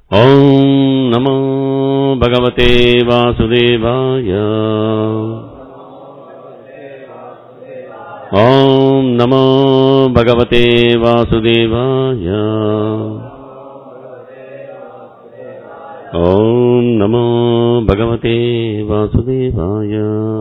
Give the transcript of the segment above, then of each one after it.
ॐ नमो भगवते वासुदेवाय ॐ नमो भगवते वासुदेवाय ॐ नमो भगवते वासुदेवाय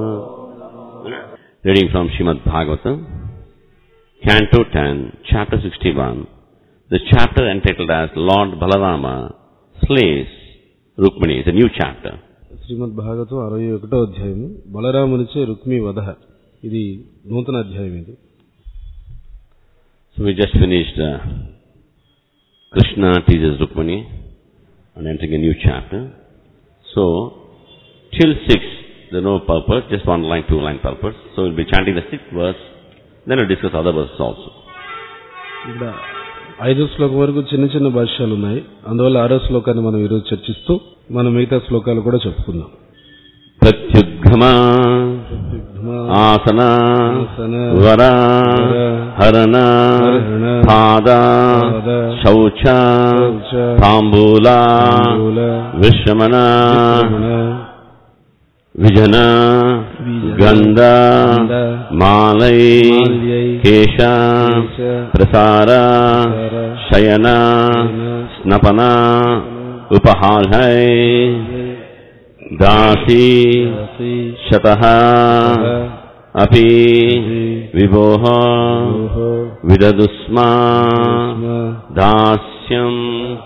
Reading from Srimad Bhagavatam, Canto 10, Chapter 61, the chapter entitled as Lord Balarama slays Rukmini. It's a new chapter. శ్రీమద్ భాగవతం అరవై ఒకటో అధ్యాయం బలరామునిచే రుక్మి వధ ఇది నూతన అధ్యాయం ఇది So we just finished uh, Krishna teaches Rukmini and entering a new chapter. So, till 6, there's no purpose, just one line, two line purpose. So we'll be chanting the sixth verse, then we'll discuss other verses also. ఇక్కడ ఐదో శ్లోకం వరకు చిన్న చిన్న భాష్యాలు ఉన్నాయి అందువల్ల ఆరో శ్లోకాన్ని మనం ఈరోజు చర్చిస్తూ మనం మిగతా శ్లోకాలు కూడా చెప్పుకుందాం Pratyudgama Asana Asana, Vara Vara, Harana Harana, Pada Pada, Shaucha Shaucha, Tambula Tambula, Vishamana Ramana, Vijana Vijana, Ganda Ganda, Malai Malyai, Kesha Kesha, Prasara Prasara, Shayana Shayana, Snapana Upahar Dasi దాసి, शतः शतः, अपि अपि, विभोः ఓహో, विददुस्मा స్మ, दास्यम्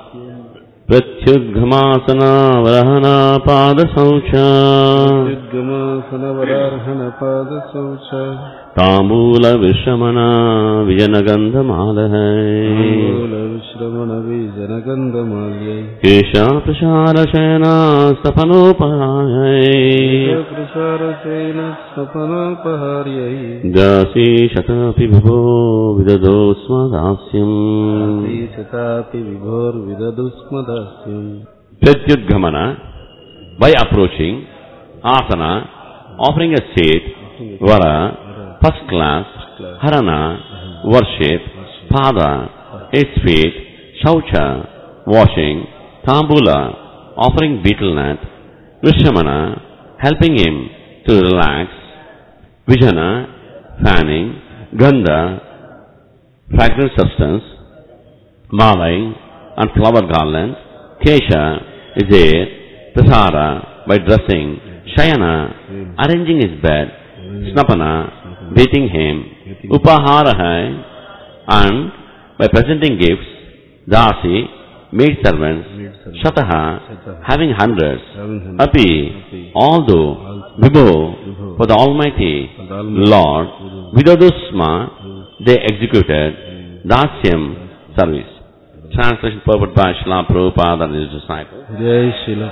प्रत्युद्घमासनावरहनापादशौच యుద్గమాసనవరార్హణ పాద శౌచ ताम्बूलविश्रमणा विजनगन्धमालः మూల విశ్రమణ బీజనగంధమాల్యై केशाप्रसारशयना सफलोपहाय ప్రసారసేన సపనోపహార్యై दासी शतापि विभो विदधो स्म दास्यम् శతాపి విభోర్విదదుస్మదాస్యం Pratyudgamana, by approaching, asana, offering a seat, vara, first class, harana, worship, pada, eight feet, shaucha, washing, tambula, offering betel nut, vishamana, helping him to relax, vijana, fanning, gandha, fragrant substance, malai, and flower garland, kesha is there, prasara by dressing, shayana arranging his bed, snapana beating him, upaharaha and by presenting gifts, dasi maid servants, shataha having hundreds, api although vibho for the Almighty Lord, vidadusma they executed dasyam service. Translation purport by Srila Prabhupada and his disciples. జై శిల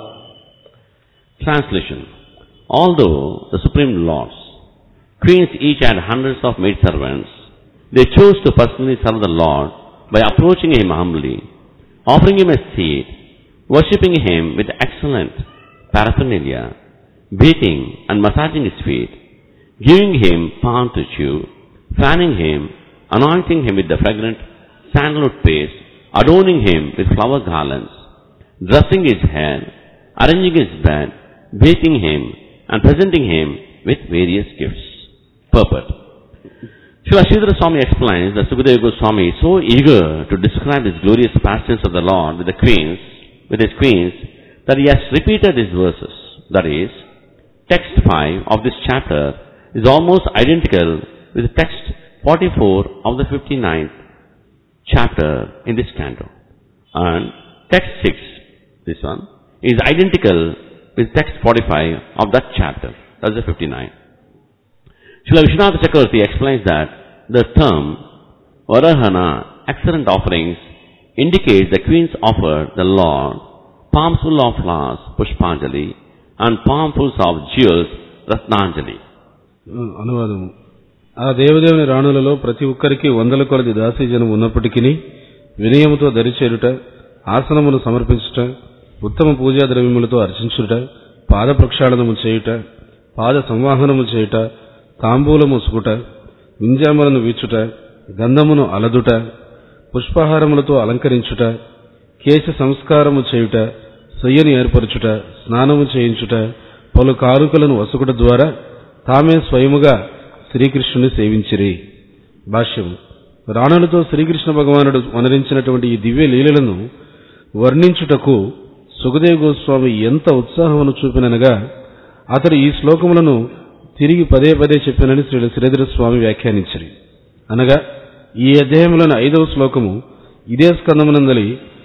Translation. Although the Supreme Lords, queens each had hundreds of maidservants, they chose to personally serve the Lord by approaching him humbly, offering him a seat, worshipping him with excellent paraphernalia, beating and massaging his feet, giving him palm to chew, fanning him, anointing him with the fragrant sandalwood paste, adorning him with flower garlands, dressing his head, arranging his bed, bathing him, and presenting him with various gifts. Purport. Srila Sridhara Swami explains that Sukadeva Goswami is so eager to describe his glorious pastimes of the Lord with the queens, with his queens, that he has repeated these verses. That is, text 5 of this chapter is almost identical with text 44 of the 59th chapter in this canto. And text 6, this one, is identical with text 45 of that chapter. That's the 59. Srila Vishwanath Chakravarti explains that the term Varahana, excellent offerings, indicates the queens offered the Lord palms full of flowers, Pushpanjali, and palmfuls of jewels, Ratnanjali. అనువాదము ఆ దేవదేవుని రాణులలో ప్రతి ఒక్కరికి వందల కొలది దాసీజనం ఉన్నప్పటికీ వినయముతో దరిచేరుట ఆసనమును సమర్పించుట ఉత్తమ పూజా ద్రవ్యములతో అర్చించుట పాద ప్రక్షాళనము చేయుట పాద సంవాహనము చేయుట తాంబూలము సుకుట వింజామలను వీచుట గంధమును అలదుట పుష్పహారములతో అలంకరించుట కేశ సంస్కారము చేయుట సొయ్యని ఏర్పరచుట స్నానము చేయించుట పలు కారుకలను వసుకుట ద్వారా తామే స్వయముగా శ్రీకృష్ణుని సేవించిరి భాష్యం రాణులతో శ్రీకృష్ణ భగవానుడు వనరించినటువంటి ఈ దివ్య లీలలను వర్ణించుటకు సుఖదేవ్ గోస్వామి ఎంత ఉత్సాహమును చూపిననగా అతడు ఈ శ్లోకములను తిరిగి పదే పదే చెప్పినని శ్రీ శ్రీధర స్వామి వ్యాఖ్యానించరి అనగా ఈ అధ్యాయంలోని ఐదవ శ్లోకము ఇదే స్కందమునందలి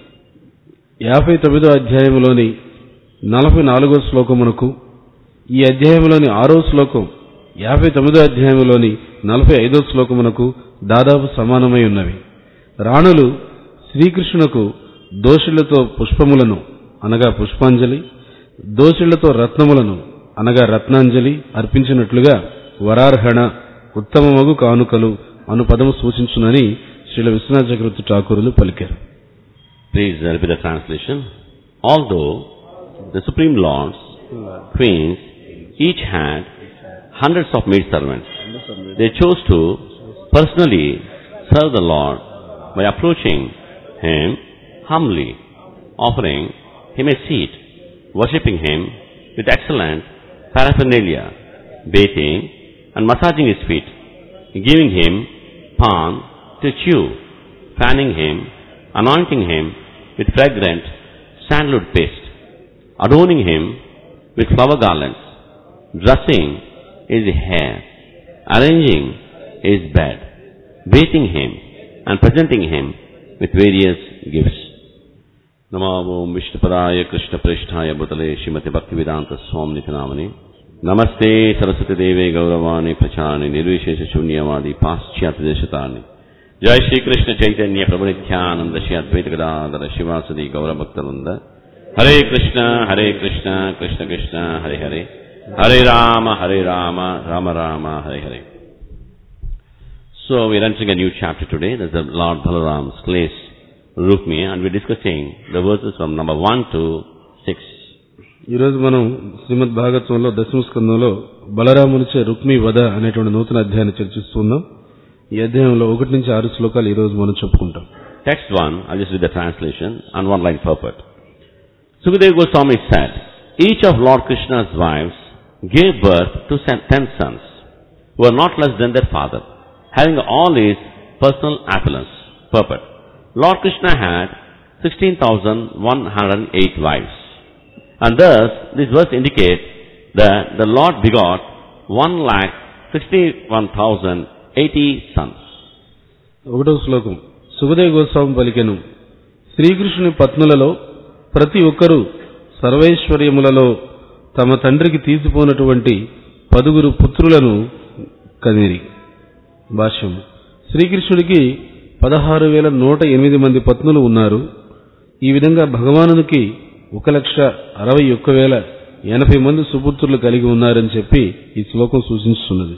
యాభై తొమ్మిదో అధ్యాయంలోని నలభై నాలుగో శ్లోకమునకు ఈ అధ్యాయంలోని ఆరో శ్లోకం యాభై తొమ్మిదో అధ్యాయంలోని నలభై ఐదో శ్లోకమునకు దాదాపు సమానమై ఉన్నవి రాణులు శ్రీకృష్ణునకు దోషులతో పుష్పములను అనగా పుష్పాంజలి దోషులతో రత్నములను అనగా రత్నాంజలి అర్పించినట్లుగా వరార్హణ ఉత్తమమగు కానుకలు అను పదము సూచించునని శ్రీల విశ్వనాథ చక్రవర్తి ఠాకూరులు పలికారు Please uh, repeat the translation. Although the Supreme Lords, Queens, each had hundreds of maid servants, they chose to personally serve the Lord by approaching Him humbly, offering Him a seat, worshipping Him with excellent paraphernalia, bathing and massaging His feet, giving Him palm to chew, fanning Him, anointing Him with fragrant sandalwood paste, adorning Him with flower garlands, dressing His hair, arranging His bed, bathing Him and presenting Him with various gifts. नमो ओम विष्णुपदाय कृष्ण प्रेष्ठाय भूतले श्रीमति भक्ति वेदांत स्वामी नामनि नमस्ते सरस्वती देवे गौरवाणी प्रचारणे निर्विशेष शून्यवादी पाश्चात्य देशतानि जय श्री कृष्ण चैतन्य प्रभु नित्यानंद श्री अद्वैत गदाधर शिवासदि गौर भक्तवृंद हरे कृष्ण हरे कृष्ण कृष्ण कृष्ण हरे हरे हरे राम हरे राम राम राम हरे हरे So we are entering a new chapter today. That's the Lord Balaram slays Rukmi and we're discussing the verses from number 1 to 6. ఈరోజు మనం శ్రీమద్ భాగత్వంలో దశమ స్కందంలో బలరామునిచే రుక్మి వధ అనేటువంటి నూతన అధ్యాయాన్ని చర్చిస్తున్నాం ఈ అధ్యాయంలో ఒకటి నుంచి ఆరు శ్లోకాలు ఈ రోజు మనం చెప్పుకుంటాం Text 1, I'll just read the translation and one line purport. Sukadeva Goswami said, Each of Lord Krishna's wives gave birth to sen- ten sons, who were not less than their father, having all his personal affluence. Purport. Lord Krishna had 16,108 wives. And thus, this verse indicates that the Lord begot 1,61,080 sons. ఒకటో శ్లోకం సుఖదేవ గోస్వామి పలికెను శ్రీకృష్ణుని పత్నులలో ప్రతి ఒక్కరూ సర్వైశ్వర్యములలో తమ తండ్రికి తీసిపోనటువంటి పదుగురు పుత్రులను కనిరి భాష్యం శ్రీకృష్ణుడికి పదహారు వేల నూట ఎనిమిది మంది పత్నులు ఉన్నారు ఈ విధంగా భగవానునికి ఒక లక్ష అరవై ఒక్క వేల ఎనభై మంది సుపుత్రులు కలిగి ఉన్నారని చెప్పి ఈ శ్లోకం సూచిస్తున్నది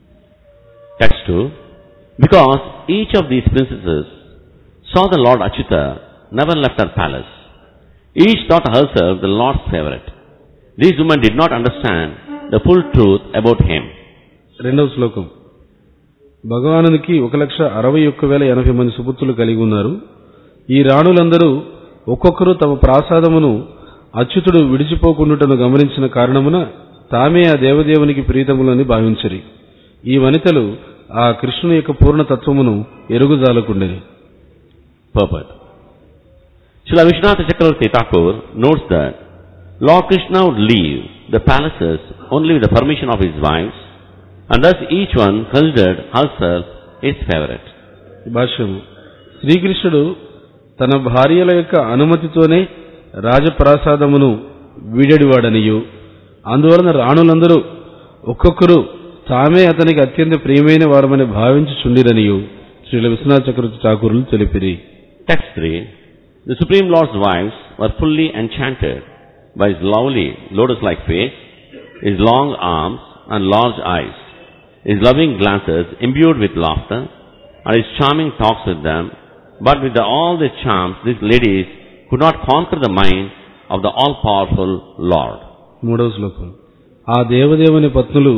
Text 2. Because each of these princesses saw the Lord Achyuta never left her palace. Each thought herself the Lord's favorite. These women did not understand the full truth about him. రెండవ శ్లోకం భగవానునికి ఒక లక్ష అరవై ఒక్క వేల ఎనభై మంది సుపుత్రులు కలిగి ఉన్నారు ఈ రాణులందరూ ఒక్కొక్కరు తమ ప్రాసాదమును అచ్యుతుడు విడిచిపోకుండుటను గమనించిన కారణమున తామే ఆ దేవదేవునికి ప్రీతములని భావించరి ఈ వనితలు ఆ కృష్ణుని యొక్క పూర్ణతత్వమును ఎరుగుజాలకుండెని Purport. Srila Vishwanath Chakravarti Thakur notes that Lord Krishna would leave the palaces only with the permission of his wives and thus each one considered herself his favorite. భాష్యము శ్రీకృష్ణుడు తన భార్యల యొక్క అనుమతితోనే రాజప్రాసాదమును వీడెడివాడనియు అందువలన రాణులందరూ ఒక్కొక్కరు తామే అతనికి అత్యంత ప్రియమైన వారమని భావించుచుండిరనియు శ్రీల విశ్వనాథ చక్రవర్తి ఠాకూరులు తెలిపిరి Text 3. The Supreme Lord's wives were fully enchanted by his lovely lotus-like face, his long arms and large eyes, his loving glances imbued with laughter, and his charming talks with them. But with the, all the charms, these ladies could not conquer the mind of the all-powerful Lord. మూడవ శ్లోకం ఆ దేవదేవుని పత్నులు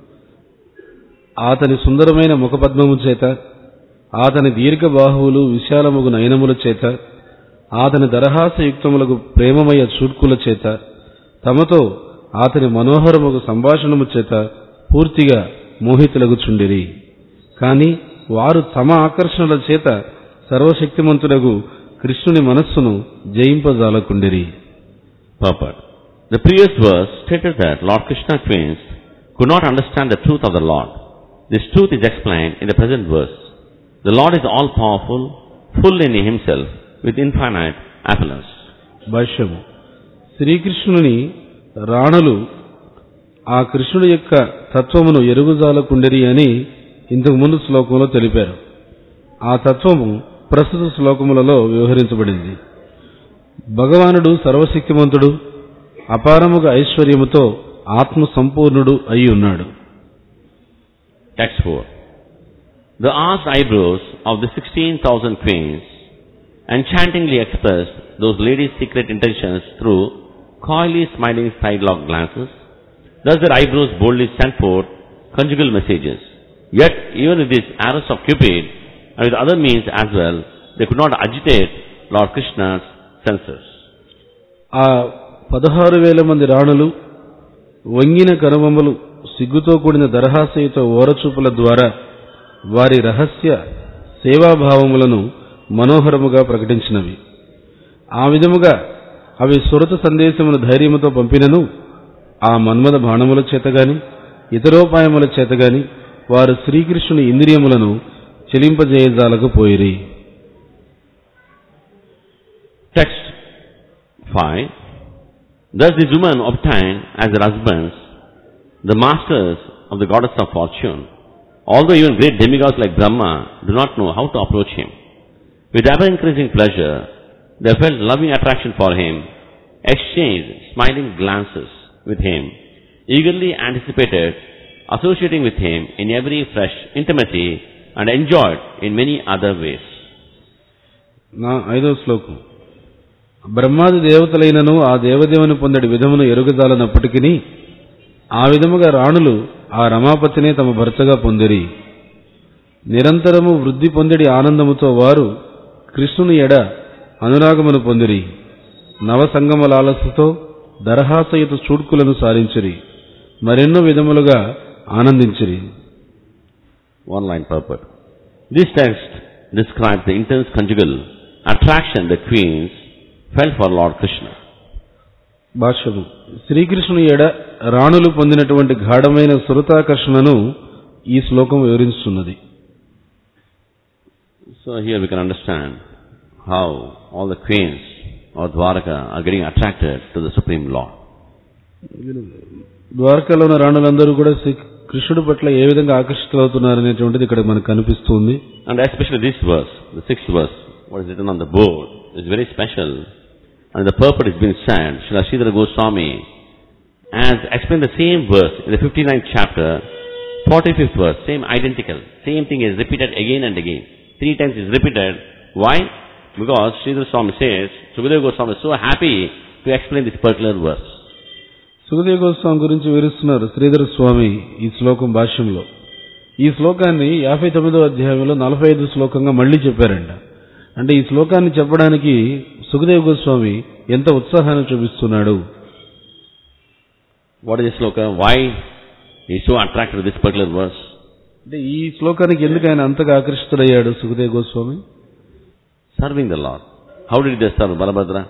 అతని సుందరమైన ముఖపద్మము చేత అతని దీర్ఘ బాహువులు విశాలముగు నయనముల చేత అతని దరహాసయుక్తములకు ప్రేమమయ చూడ్కుల చేత తమతో అతని మనోహరముకు సంభాషణము చేత పూర్తిగా మోహితులగుచుండిరి కాని వారు తమ ఆకర్షణల చేత సర్వశక్తిమంతుడగు కృష్ణుని మనస్సును జయింపజాలకుండిరి Purport. The previous verse stated that Lord Krishna twins could not understand the truth of the Lord. This truth is explained in the present verse. The Lord is all powerful, full in himself, with infinite affluence. భాష్యము శ్రీకృష్ణుని రాణులు ఆ కృష్ణుడి యొక్క తత్వమును ఎరుగుజాలకుండిరి అని ఇంతకు ముందు శ్లోకంలో తెలిపారు ఆ తత్వము ప్రస్తుత శ్లోకములలో వ్యవహరించబడింది భగవానుడు సర్వశక్తిమంతుడు అపారముగా ఐశ్వర్యముతో ఆత్మ సంపూర్ణుడు అయి ఉన్నాడు Text 4. The arched eyebrows of the 16,000 queens enchantingly expressed those ladies' secret intentions through coyly smiling sidelong glances. Thus their eyebrows boldly sent forth conjugal messages. Yet, even with these arrows of Cupid and with other means as well, they could not agitate Lord Krishna's senses. ఆ పదహారు వేల మంది రాణులు వంగిన కనుబొమ్మలు సిగ్గుతో కూడిన దరహాసయుత ఓరచూపుల ద్వారా వారి రహస్య సేవాభావములను మనోహరముగా ప్రకటించినవి ఆ విధముగా అవి సురత సందేశమును ధైర్యముతో పంపినను ఆ మన్మద బాణముల చేతగాని ఇతరోపాయముల చేతగాని వారు శ్రీకృష్ణుని ఇంద్రియములను చెలింపజేయజాలకపోయిరి Text 5. Thus these women obtained as their husbands the masters of the goddess of fortune, although even great demigods like Brahma do not know how to approach him. With ever increasing pleasure, they felt loving attraction for him, exchanged smiling glances with him, eagerly anticipated associating with him in every fresh intimacy, and enjoyed in many other ways. నా ఐదో శ్లోకం బ్రహ్మాది దేవతలైనను ఆ దేవదేవుని పొందడి విధమును ఎరుగజాలనప్పటికీ ఆ విధముగా రాణులు ఆ రమాపతినే తమ భర్తగా పొందిరి నిరంతరము వృద్ధి పొందిడి ఆనందముతో వారు కృష్ణుని ఎడ అనురాగమును పొందిరి నవసంగమలాలసతో దరహాసయుత చూడ్కులను సారించిరి మరెన్నో విధములుగా ఆనందించిరి One line purport. This text describes the intense conjugal attraction the queens felt for Lord Krishna. భాష్యము శ్రీకృష్ణుని ఎడ రాణులు పొందినటువంటి గాఢమైన సురతాకర్షణను ఈ శ్లోకం వివరిస్తున్నది So here we can understand how all the queens of Dwaraka are getting attracted to the Supreme Lord. ద్వారకలో ఉన్న రాణులందరూ కూడా శ్రీ కృష్ణుడి పట్ల ఏ విధంగా ఆకర్షితులవుతున్నారనేటువంటిది ఇక్కడ మనకు కనిపిస్తుంది And especially this verse, the sixth verse, what is written on the board, is very special. And the purport is being said, Srila Sridhara Goswami has explained the same verse in the 59th chapter, 45th verse, same identical, same thing is repeated again and again. Three times is repeated. Why? Because Sridhara Swami says, Sukadeva Goswami is so happy to explain this particular verse. Sukhadeva Goswami గురించి వివరిస్తున్నారు శ్రీధర స్వామి ఈ శ్లోకం భాష్యంలో ఈ శ్లోకాన్ని యాభై తొమ్మిదో అధ్యాయంలో నలభై ఐదు శ్లోకంగా మళ్ళీ చెప్పారంట అంటే ఈ శ్లోకాన్ని చెప్పడానికి సుఖదేవ గోస్వామి ఎంత ఉత్సాహాన్ని చూపిస్తున్నాడు What is this sloka? Why he is so attracted to this particular verse? అంటే ఈ శ్లోకానికి ఎందుకు ఆయన అంతగా ఆకర్షితుడయ్యాడు Sukhadeva Goswami Serving the Lord. How did they serve Balabhadra?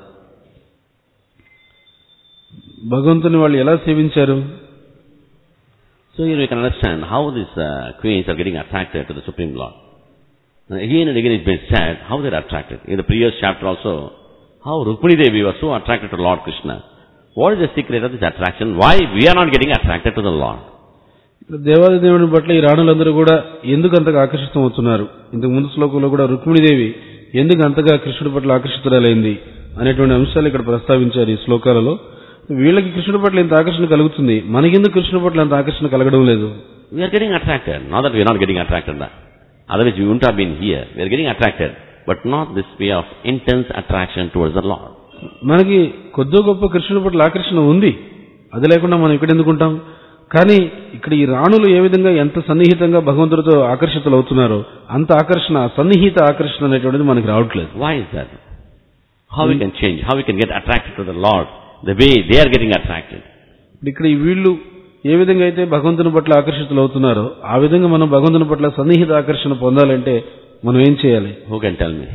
భగవంతుని వాళ్ళు ఎలా సేవించారు So here we can understand how these uh, queens are getting attracted to the Supreme Lord. And again and again it's been said how they are attracted. In the previous chapter also, how Rukmini Devi was so attracted to Lord Krishna. What is the secret of this attraction? Why we are not getting attracted to the Lord? ఇక్కడ దేవాది దేవుని పట్ల ఈ రాణులందరూ కూడా ఎందుకు అంతగా ఆకర్షితం అవుతున్నారు ఇంతకు ముందు శ్లోకంలో కూడా రుక్మిణీదేవి ఎందుకు అంతగా కృష్ణుడి పట్ల ఆకర్షితురాలైంది అనేటువంటి అంశాలు ఇక్కడ ప్రస్తావించారు ఈ శ్లోకాలలో వీళ్ళకి కృష్ణుడి పట్ల ఇంత ఆకర్షణ కలుగుతుంది మనకెందుకు కృష్ణుడి పట్ల అంత ఆకర్షణ కలగడం లేదు We are getting attracted. Not that we are not getting attracted. That. Otherwise we wouldn't have been here. We are getting attracted. But not this way of intense attraction towards the Lord. మనకి కొద్దో గొప్ప కృష్ణుడి పట్ల ఆకర్షణ ఉంది అది లేకుండా మనం ఇక్కడ ఎందుకుంటాం కానీ ఇక్కడ ఈ రాణులు ఏ విధంగా ఎంత సన్నిహితంగా భగవంతుడితో ఆకర్షితులు అవుతున్నారో అంత ఆకర్షణ సన్నిహిత ఆకర్షణ అనేటువంటిది మనకి రావట్లేదు Why is that? how we can change, how we can get attracted to the Lord, the way they are getting attracted. ఇక్కడ ఈ వీళ్ళు ఏ విధంగా అయితే భగవంతుని పట్ల ఆకర్షితులు అవుతున్నారో ఆ విధంగా మనం భగవంతుని పట్ల సన్నిహిత ఆకర్షణ పొందాలంటే మనం ఏం చేయాలి Who can tell me?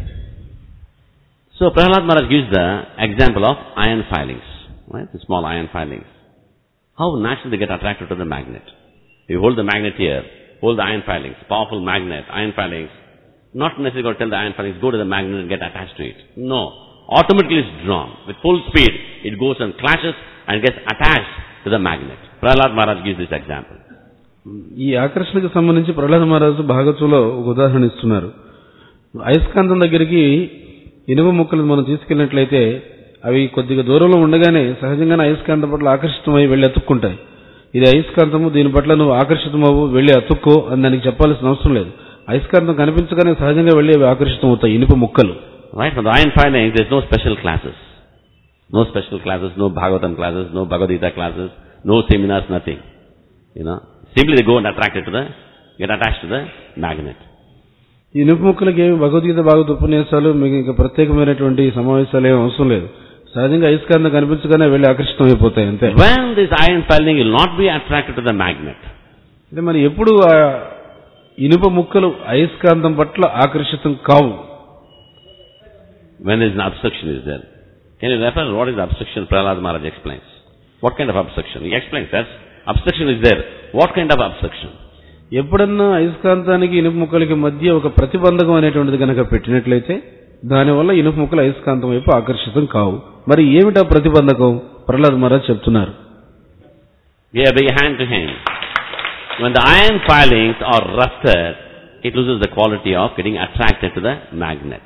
So Prahlad Maharaj gives the example of iron filings, right? The small iron filings. How naturally they get attracted to the magnet. You hold the magnet here, hold the iron filings, powerful magnet, iron filings. Not necessarily going to tell the iron filings, go to the magnet and get attached to it. No. Automatically it's drawn. With full speed, it goes and clashes and gets attached to the magnet. Prahlad Maharaj gives this example. ఈ ఆకర్షణకు సంబంధించి ప్రహ్లాద మహారాజు భాగవతంలో ఒక ఉదాహరణ ఇస్తున్నారు అయస్కాంతం దగ్గరికి ఇనుప ముక్కలు మనం తీసుకెళ్ళినట్లయితే అవి కొద్దిగా దూరంలో ఉండగానే సహజంగానే అయస్కాంతం పట్ల ఆకర్షితమై వెళ్ళి అతుక్కుంటాయి ఇది అయస్కాంతము దీని పట్ల నువ్వు ఆకర్షితమవు వెళ్ళి అతుక్కో అని దానికి చెప్పాల్సిన అవసరం లేదు అయస్కాంతం కనిపించగానే సహజంగా వెళ్ళి అవి ఆకర్షితం అవుతాయి ఇనుప ముక్కలు Right? For the iron filings, there's no special classes. No special classes, no Bhagavatam classes, no Bhagavad Gita classes, no seminars, nothing. You know, simply they go and attracted to the, get attached to the magnet. ఈ ఇనుప ముక్కలకి ఏమి భగవద్గీత భాగవత ఉపన్యాసాలు మీకు ఇంకా ప్రత్యేకమైనటువంటి సమావేశాలు ఏమి అవసరం లేదు సహజంగా అయస్కాంతం కనిపించగానే వెళ్ళి ఆకర్షితం అయిపోతాయి అంతే When this iron filing will not be attracted to the magnet, అంటే మరి ఎప్పుడు ఆ ఇనుప ముక్కలు అయస్కాంతం పట్ల ఆకర్షితం కావు when there is an obstruction is there. Can you refer what is the obstruction Prahlad Maharaj explains? What kind of obstruction? He explains that obstruction is there. What kind of obstruction? ఎప్పుడన్నా అయస్కాంతానికి ఇనుప ముక్కలకి మధ్య ఒక ప్రతిబంధకం అనేటువంటిది కనుక పెట్టినట్లయితే దానివల్ల ఇనుప ముక్కలు అయస్కాంతం వైపు ఆకర్షితం కావు మరి ఏమిటా ప్రతిబంధకం ప్రహ్లాద్ మహారాజ్ చెప్తున్నారు Give a big hand to him. When the iron filings are rusted, it loses the quality of getting attracted to the magnet.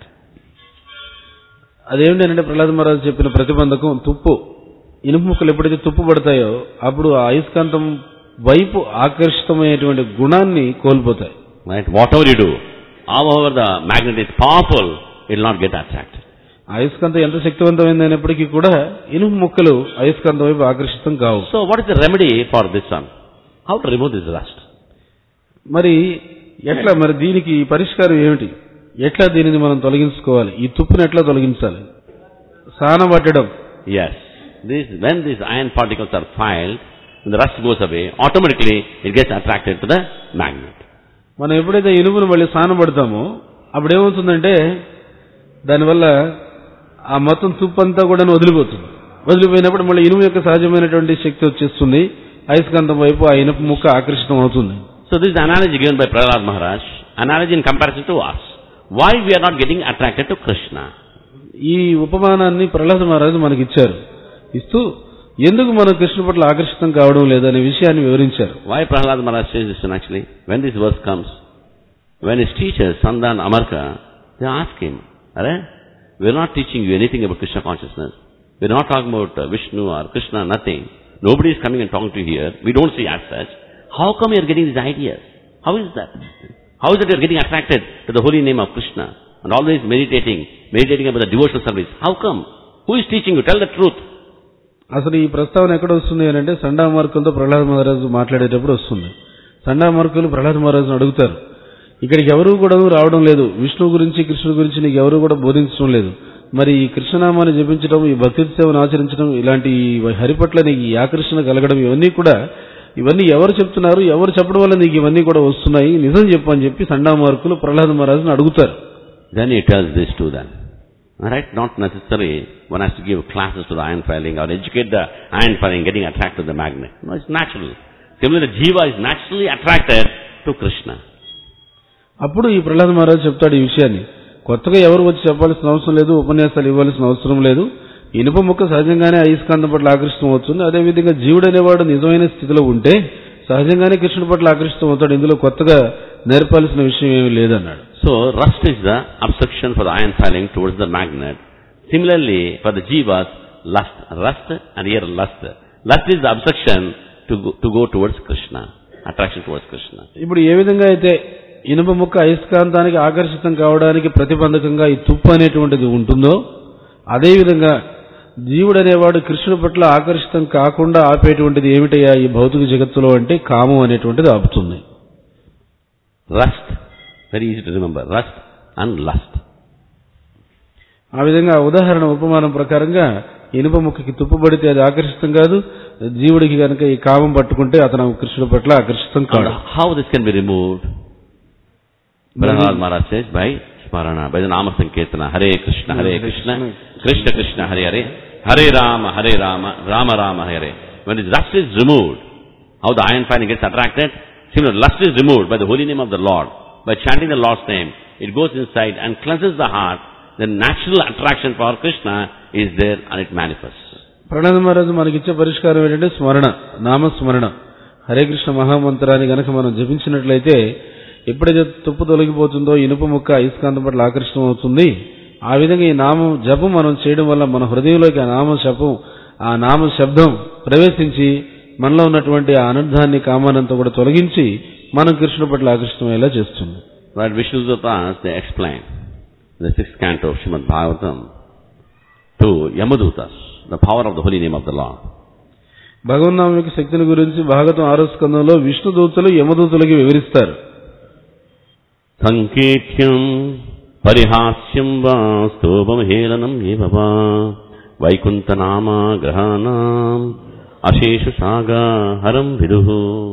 అదేమిటంటే ప్రహ్లాద్ మహారాజ్ చెప్పిన ప్రతిబంధకం తుప్పు ఇనుప ముక్కలు ఎప్పుడైతే తుప్పు పడతాయో అప్పుడు ఆ అయస్కాంతం వైపు ఆకర్షితమైనటువంటి గుణాన్ని కోల్పోతాయి Right? Whatever you do, however the magnet is powerful, it will not get attracted. అయస్కాంతం ఎంత శక్తివంతమైనప్పటికీ కూడా ఇనుప ముక్కలు అయస్కాంతం వైపు ఆకర్షితం కావు So what is the remedy for this one? How to remove this rust? మరి ఎట్లా మరి దీనికి పరిష్కారం ఏమిటి ఎట్లా దీనిని మనం తొలగించుకోవాలి ఈ తుప్పును ఎట్లా తొలగించాలి సానబట్టడం Yes. This, when these iron particles are filed, when the rust goes away, automatically it gets attracted to the magnet. మనం ఎప్పుడైతే ఇనుమును మళ్ళీ సానబడతామో అప్పుడు ఏమవుతుందంటే దానివల్ల ఆ మొత్తం తుప్పు అంతా కూడా వదిలిపోతుంది వదిలిపోయినప్పుడు మళ్ళీ ఇనుము యొక్క సహజమైనటువంటి శక్తి వచ్చేస్తుంది అయస్కాంతం వైపు ఆ ఇనుప ముక్క ఆకర్షితం అవుతుంది So this is the analogy given by Prahlad Maharaj, analogy in comparison to us. Why we are not getting attracted to Krishna? ఈ ఉపమానాన్ని ప్రహ్లాద మహారాజు మనకి ఇచ్చారు ఇస్తూ ఎందుకు మనం కృష్ణ పట్ల ఆకర్షితం కావడం లేదనే విషయాన్ని వివరించారు Why Prahlad Maharaj says this one actually? When this verse comes, when his teachers, Sandan Amarka, they ask him, Are, we're not teaching you anything about Krishna consciousness. We're not talking about uh, Vishnu or Krishna, nothing. Nobody is coming and talking to you here. We don't see as such. How come you're getting these ideas? How is that? How is that you're getting attracted to the holy name of Krishna? And always meditating, meditating about the devotional service. How come? Who is teaching you? Tell the truth. అసలు ఈ ప్రస్తావన ఎక్కడ వస్తుంది అని అంటే సండామార్కులతో ప్రహ్లాద మహారాజు మాట్లాడేటప్పుడు వస్తుంది సండామార్కులు ప్రహ్లాద మహారాజును అడుగుతారు ఇక్కడికి ఎవరు కూడా రావడం లేదు విష్ణు గురించి కృష్ణుడి గురించి నీకు ఎవరు కూడా బోధించడం లేదు మరి ఈ కృష్ణనామాన్ని జపించడం ఈ భక్తి సేవను ఆచరించడం ఇలాంటి ఈ హరి పట్ల నీకు ఈ ఆకర్షణ కలగడం ఇవన్నీ కూడా ఇవన్నీ ఎవరు చెప్తున్నారు ఎవరు చెప్పడం వల్ల నీకు ఇవన్నీ కూడా వస్తున్నాయి నిజం చెప్పు అని చెప్పి సండామార్కులు ప్రహ్లాద మహారాజును అడుగుతారు Then he tells this to them. Alright, not necessary one has to give classes to the iron filing or educate the iron filing getting attracted to the magnet. No, it's natural. Similarly, the jiva is naturally attracted to Krishna. అప్పుడు ఈ ప్రహ్లాద మహారాజు చెప్తాడు ఈ విషయాన్ని కొత్తగా ఎవరు వచ్చి చెప్పాల్సిన అవసరం లేదు ఉపన్యాసాలు ఇవ్వాల్సిన అవసరం లేదు ఇనుప ముక్క సహజంగానే అయస్కాంతం పట్ల ఆకర్షితం అవుతుంది అదేవిధంగా జీవుడు అనేవాడు నిజమైన స్థితిలో ఉంటే సహజంగానే కృష్ణుడి పట్ల ఆకర్షితం అవుతాడు ఇందులో కొత్తగా నేర్పాల్సిన విషయం ఏమీ లేదన్నాడు So, rust is the obstruction for the iron filing towards the magnet. Similarly, for the jivas, lust. Rust and here lust. Lust is the obstruction to go, to go towards Krishna. Attraction towards Krishna. ఇప్పుడు ఏ విధంగా అయితే ఇనుప ముక్క అయస్కాంతానికి ఆకర్షితం కావడానికి ప్రతిబంధకంగా ఈ తుప్పు అనేటువంటిది ఉంటుందో అదేవిధంగా జీవుడు అనేవాడు కృష్ణుడి పట్ల ఆకర్షితం కాకుండా ఆపేటువంటిది ఏమిటయ్యా ఈ భౌతిక జగత్తులో అంటే కామం అనేటువంటిది ఆపుతుంది Rust, very easy to remember, rust and lust. ఆ విధంగా ఆ ఉదాహరణ ఉపమానం ప్రకారంగా ఇనుప ముక్కకి తుప్పుబడితే అది ఆకర్షితం కాదు జీవుడికి కనుక ఈ కామం పట్టుకుంటే అతను కృష్ణుడి పట్ల ఆకర్షితం And కాడు how this can be removed? Prahlad Maharaj says by Smarana, by the Nama Sankirtana, Hare Krishna, Hare Krishna, Krishna Krishna, Hare Hare, Hare Rama, Hare Rama, Rama Rama, Hare Hare. When this lust is removed, how the iron fire gets attracted? Similar, lust is removed by the holy name of the Lord. By chanting the Lord's name, it goes inside and cleanses the heart. The natural attraction for Krishna is there and it manifests. ప్రణాద మహారాజు మనకిచ్చే పరిష్కారం ఏంటంటే స్మరణ నామస్మరణ హరే కృష్ణ మహామంత్రాన్ని గనక మనం జపించినట్లయితే ఎప్పుడైతే తుప్పు తొలగిపోతుందో ఇనుప ముక్క అయస్కాంతం పట్ల ఆకర్షణ అవుతుంది ఆ విధంగా ఈ నామం జపం మనం చేయడం వల్ల మన హృదయంలోకి ఆ నామ జపం ఆ నామ శబ్దం ప్రవేశించి మనలో ఉన్నటువంటి ఆ అనర్థాన్ని కామానంతా కూడా తొలగించి మనం కృష్ణుడి పట్ల ఆకర్షితమయ్యేలా చేస్తుంది But Vishnudutas, they explain in the sixth canto of Srimad Bhagavatam to Yamadutas, the power of the holy name of the Lord. భగవన్నామ యొక్క శక్తిని గురించి భాగవతం ఆరో స్కందంలో విష్ణు దూతలు యమదూతలకి వివరిస్తారు సంకేత్యం పరిహాస్యం వా స్తోభమహేళనం ఏవ వా వైకుంఠనామా గ్రహాణం అశేషు సాగా హరం విదుః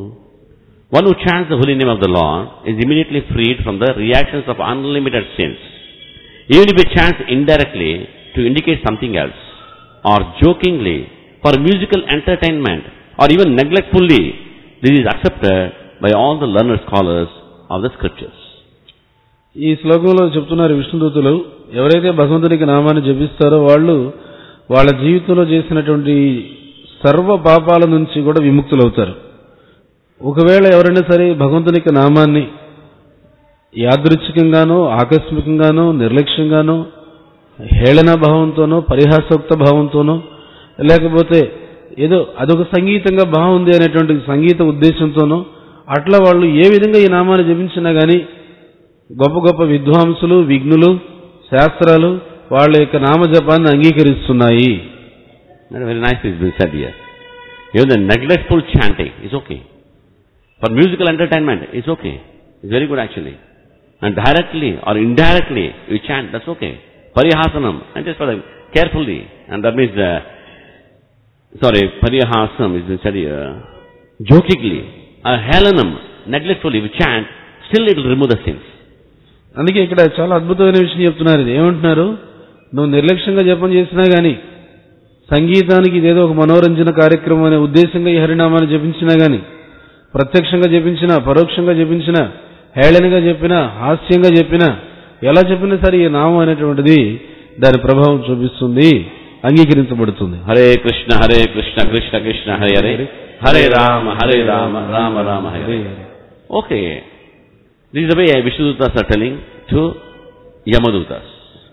One who chants the holy name of the Lord is immediately freed from the reactions of unlimited sins. Even if he chants indirectly to indicate something else, or jokingly for musical entertainment, or even neglectfully, this is accepted by all the learned scholars of the scriptures. ఈ శ్లోకంలో చెప్తున్నారు విష్ణుదూతులు ఎవరైతే భగవంతునికి నామాన్ని జపిస్తారో వాళ్ళు వాళ్ళ జీవితంలో చేసినటువంటి సర్వ పాపాల నుంచి కూడా విముక్తులవుతారు ఒకవేళ ఎవరైనా సరే భగవంతునికి నామాన్ని యాదృచ్ఛికంగానో ఆకస్మికంగానో నిర్లక్ష్యంగానో హేళన భావంతోనో పరిహాసోక్త భావంతోనో లేకపోతే ఏదో అదొక సంగీతంగా బాగుంది అనేటువంటి సంగీత ఉద్దేశంతోనో అట్లా వాళ్ళు ఏ విధంగా ఈ నామాన్ని జపించినా గానీ గొప్ప గొప్ప విద్వాంసులు విఘ్నులు శాస్త్రాలు వాళ్ళ యొక్క నామజపాన్ని అంగీకరిస్తున్నాయి And very nicely it's been said here. Even the neglectful chanting is okay. For musical entertainment, it's okay. It's very good actually. And directly or indirectly you chant, that's okay. Parihasanam, and just for the carefully. And that means, uh, sorry, Parihasanam is been said here. Jokingly, or helanam, neglectfully we chant, still it will remove the sins. అందుకే ఇక్కడ చాలా అద్భుతమైన విషయం చెప్తున్నారు ఇది ఏమంటున్నారు నువ్వు నిర్లక్ష్యంగా జపం చేసినా గాని సంగీతానికి ఇదేదో ఒక మనోరంజన కార్యక్రమం అనే ఉద్దేశంగా ఈ హరినామాన్ని జపించినా గాని ప్రత్యక్షంగా జపించినా పరోక్షంగా జపించినా హేళనగా చెప్పినా హాస్యంగా చెప్పినా ఎలా చెప్పినా సరే ఈ నామం అనేటువంటిది దాని ప్రభావం చూపిస్తుంది అంగీకరించబడుతుంది Hare Krishna, Hare Krishna, Krishna Krishna, Hare Hare, Hare Rama, Hare Rama, Rama Rama, Hare Hare. Okay. This is the way Vishnudutas are telling to Yamadutas.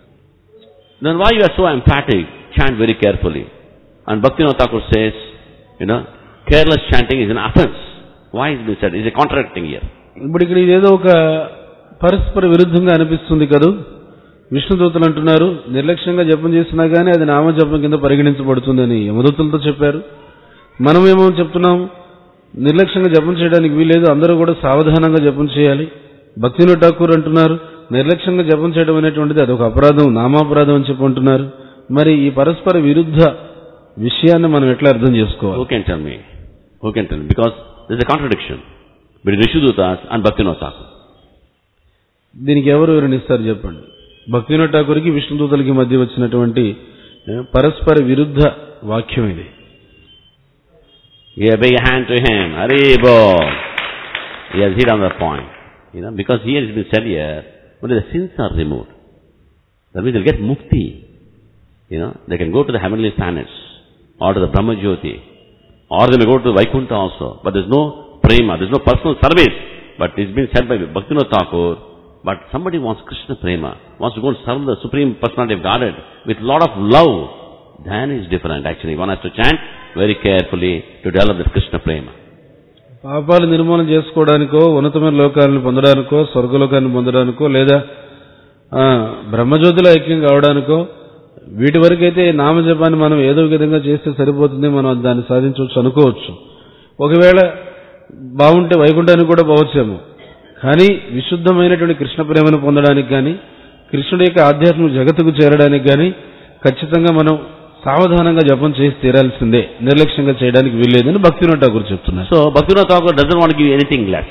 Then why you are so emphatic? Chant very carefully. And Bhaktivinoda Thakur says, you know, careless chanting is an offense. Why is this said? Is a contradicting here. ఇప్పుడు ఇక్కడ ఇదేదో ఒక పరస్పర విరుద్ధంగా అనిపిస్తుంది కదూ విష్ణుదూతలు అంటున్నారు నిర్లక్ష్యంగా జపం చేసినా గానీ అది నామజపం కింద పరిగణించబడుతుందని యమదూతలతో చెప్పారు మనమేమో చెప్తున్నాం నిర్లక్ష్యంగా జపం చేయడానికి వీలేదు అందరూ కూడా సావధానంగా జపం చేయాలి భక్తిను ఠాకూర్ అంటున్నారు నిర్లక్ష్యంగా జపం చేయడం అనేటువంటిది అదొక అపరాధం నామాపరాధం అని చెప్పి అంటున్నారు మరి ఈ పరస్పర విరుద్ధ విషయాన్ని మనం ఎట్లా అర్థం చేసుకోవాలి Who can tell me? Who can tell me? Because there is a contradiction between Vishnudutas and Bhaktivinoda Thakur. దీనికి ఎవరు వివరణిస్తారు చెప్పండి భక్తివినోద్ ఠాకూర్కి విష్ణుదూతలకి మధ్య వచ్చినటువంటి ఏ, పరస్పర విరుద్ధ వాక్యం ఇది Give a big hand to him. Haribo. He has hit on the point. You know, because here it's been said here, only the sins are removed. That means they'll get mukti. You know, they can go to the heavenly planets, or to the Brahma Jyoti, or they may go to Vaikuntha also. But there's no prema, there's no personal service. But it's been said by Bhaktivinoda Thakur, but somebody wants Krishna prema, wants to go and serve the Supreme Personality of Godhead with lot of love, then it's different actually. One has to chant very carefully to develop this Krishna prema. పాపాలు నిర్మూలన చేసుకోవడానికో ఉన్నతమైన లోకాలను పొందడానికో స్వర్గలోకాన్ని పొందడానికో లేదా ఆ, బ్రహ్మజ్యోతిలో ఐక్యం కావడానికో వీటి వరకైతే నామజపాన్ని మనం ఏదో ఒక విధంగా చేస్తే సరిపోతుంది మనం దాన్ని సాధించవచ్చు అనుకోవచ్చు ఒకవేళ బాగుంటే వైకుంఠానికి కూడా పోవచ్చేమో కానీ విశుద్ధమైనటువంటి కృష్ణ ప్రేమను పొందడానికి కానీ కృష్ణుడి యొక్క ఆధ్యాత్మిక జగత్తుకు చేరడానికి గాని ఖచ్చితంగా మనం సావధానంగా జపం చేసి తీరాల్సిందే నిర్లక్ష్యంగా చేయడానికి వీల్లేదని భక్తినాథ్ ఠాకూర్ చెప్తున్నారు So Bhaktivinoda Thakur doesn't want to give anything less.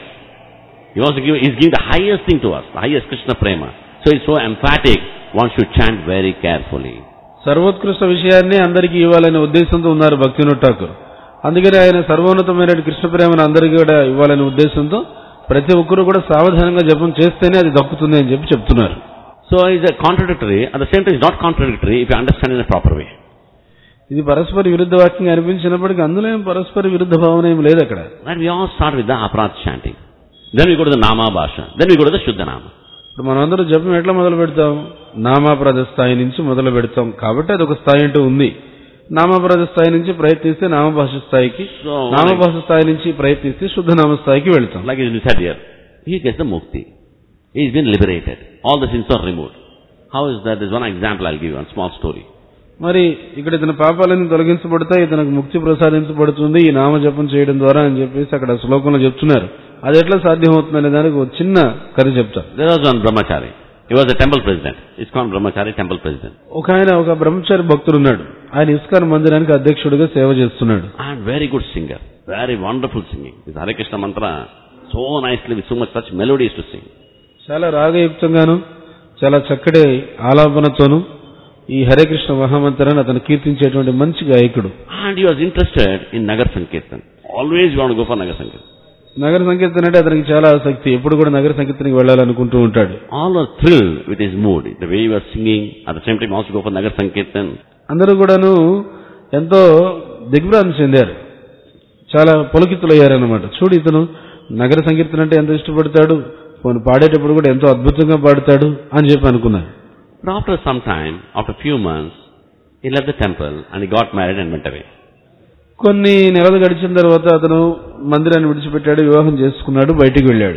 He wants to give, he's giving the highest thing to us, the highest Krishna prema. So it's so emphatic, one should chant very carefully. సర్వోత్కృష్ట విషయాన్ని అందరికీ ఇవ్వాలనే ఉద్దేశంతో ఉన్నారు భక్తినాథ్ ఠాకూర్ అందుకని ఆయన సర్వోన్నతమైన కృష్ణ ప్రేమను అందరికీ కూడా ఇవ్వాలనే ఉద్దేశంతో ప్రతి ఒక్కరూ కూడా సావధానంగా జపం చేస్తేనే అది దక్కుతుంది అని చెప్పి చెప్తున్నారు So it's a contradictory, at the same time it's not contradictory if you understand in a proper way. ఇది పరస్పర విరుద్ధ వాక్యంగా అనిపించినప్పటికీ అందులో ఏం పరస్పర విరుద్ధ భావన ఏం లేదు అక్కడ Right? We all start with the aparat chanting. Then we go to the Nama Bhasha. Then we go to the Shuddha Nama. ఇప్పుడు మనం అందరూ జపం ఎట్లా మొదలు పెడతాం నామాపరాధ స్థాయి నుంచి మొదలు పెడతాం కాబట్టి అది ఒక స్థాయి అంటూ ఉంది నామాపరాధ స్థాయి నుంచి ప్రయత్నిస్తే నామభాష స్థాయికి So, నామభాష స్థాయి నుంచి ప్రయత్నిస్తే శుద్ధ నామ స్థాయికి వెళ్తాం like it is said here, he gets the mukti. He's been liberated. All the sins are removed. How is that? There's one example I'll give you, one small story. మరి ఇక్కడ ఇతని పాపాలన్నీ తొలగించబడతాయి ఇతనికి ముక్తి ప్రసాదించబడుతుంది ఈ నామ జపం చేయడం ద్వారా అని చెప్పేసి అక్కడ శ్లోకంలో చెప్తున్నారు అది ఎట్లా సాధ్యమవుతుంది అనే దానికి ఒక చిన్న కథ చెప్తాను There was one brahmachari. He was a temple president. ISKCON brahmachari temple president. ఒక ఆయన ఒక బ్రహ్మచారి భక్తుడు ఉన్నాడు ఆయన ఇస్కాన్ మందిరానికి అధ్యక్షుడిగా సేవ చేస్తున్నాడు And very good singer. Very wonderful singing. His Hare Krishna mantra so nicely with so much such melodies to sing. చాలా రాగయుక్తంగాను చాలా చక్కటి ఆలాపనతోను ఈ హరే కృష్ణ మహామంత్రాన్ని అతను కీర్తించేటువంటి మంచి గాయకుడు And he was interested in Nagar Sankirtan. Always you want to go for Nagar Sankirtan. నగర సంకీర్తన అంటే అతనికి చాలా ఆసక్తి ఎప్పుడు కూడా నగర సంకీర్తనకి వెళ్ళాలనుకుంటూ ఉంటాడు All are thrilled with his mood. The way he was singing. At the same time also go for Nagar Sankirtan. అందరూ కూడాను ఎంతో దిగ్భ్రాంతి చెందారు చాలా పులకితులయ్యారన్నమాట చూడు ఇతను నగర సంకీర్తన అంటే ఎంత ఇష్టపడతాడు పోనీ పాడేటప్పుడు కూడా ఎంతో అద్భుతంగా పాడతాడు అని చెప్పి అనుకున్నారు But after some time, after a few months, he left the temple and he got married and went away. కొన్ని నెలలు గడిచిన తర్వాత అతను మందిరాన్ని విడిచిపెట్టాడు వివాహం చేసుకున్నాడు బయటికి వెళ్ళాడు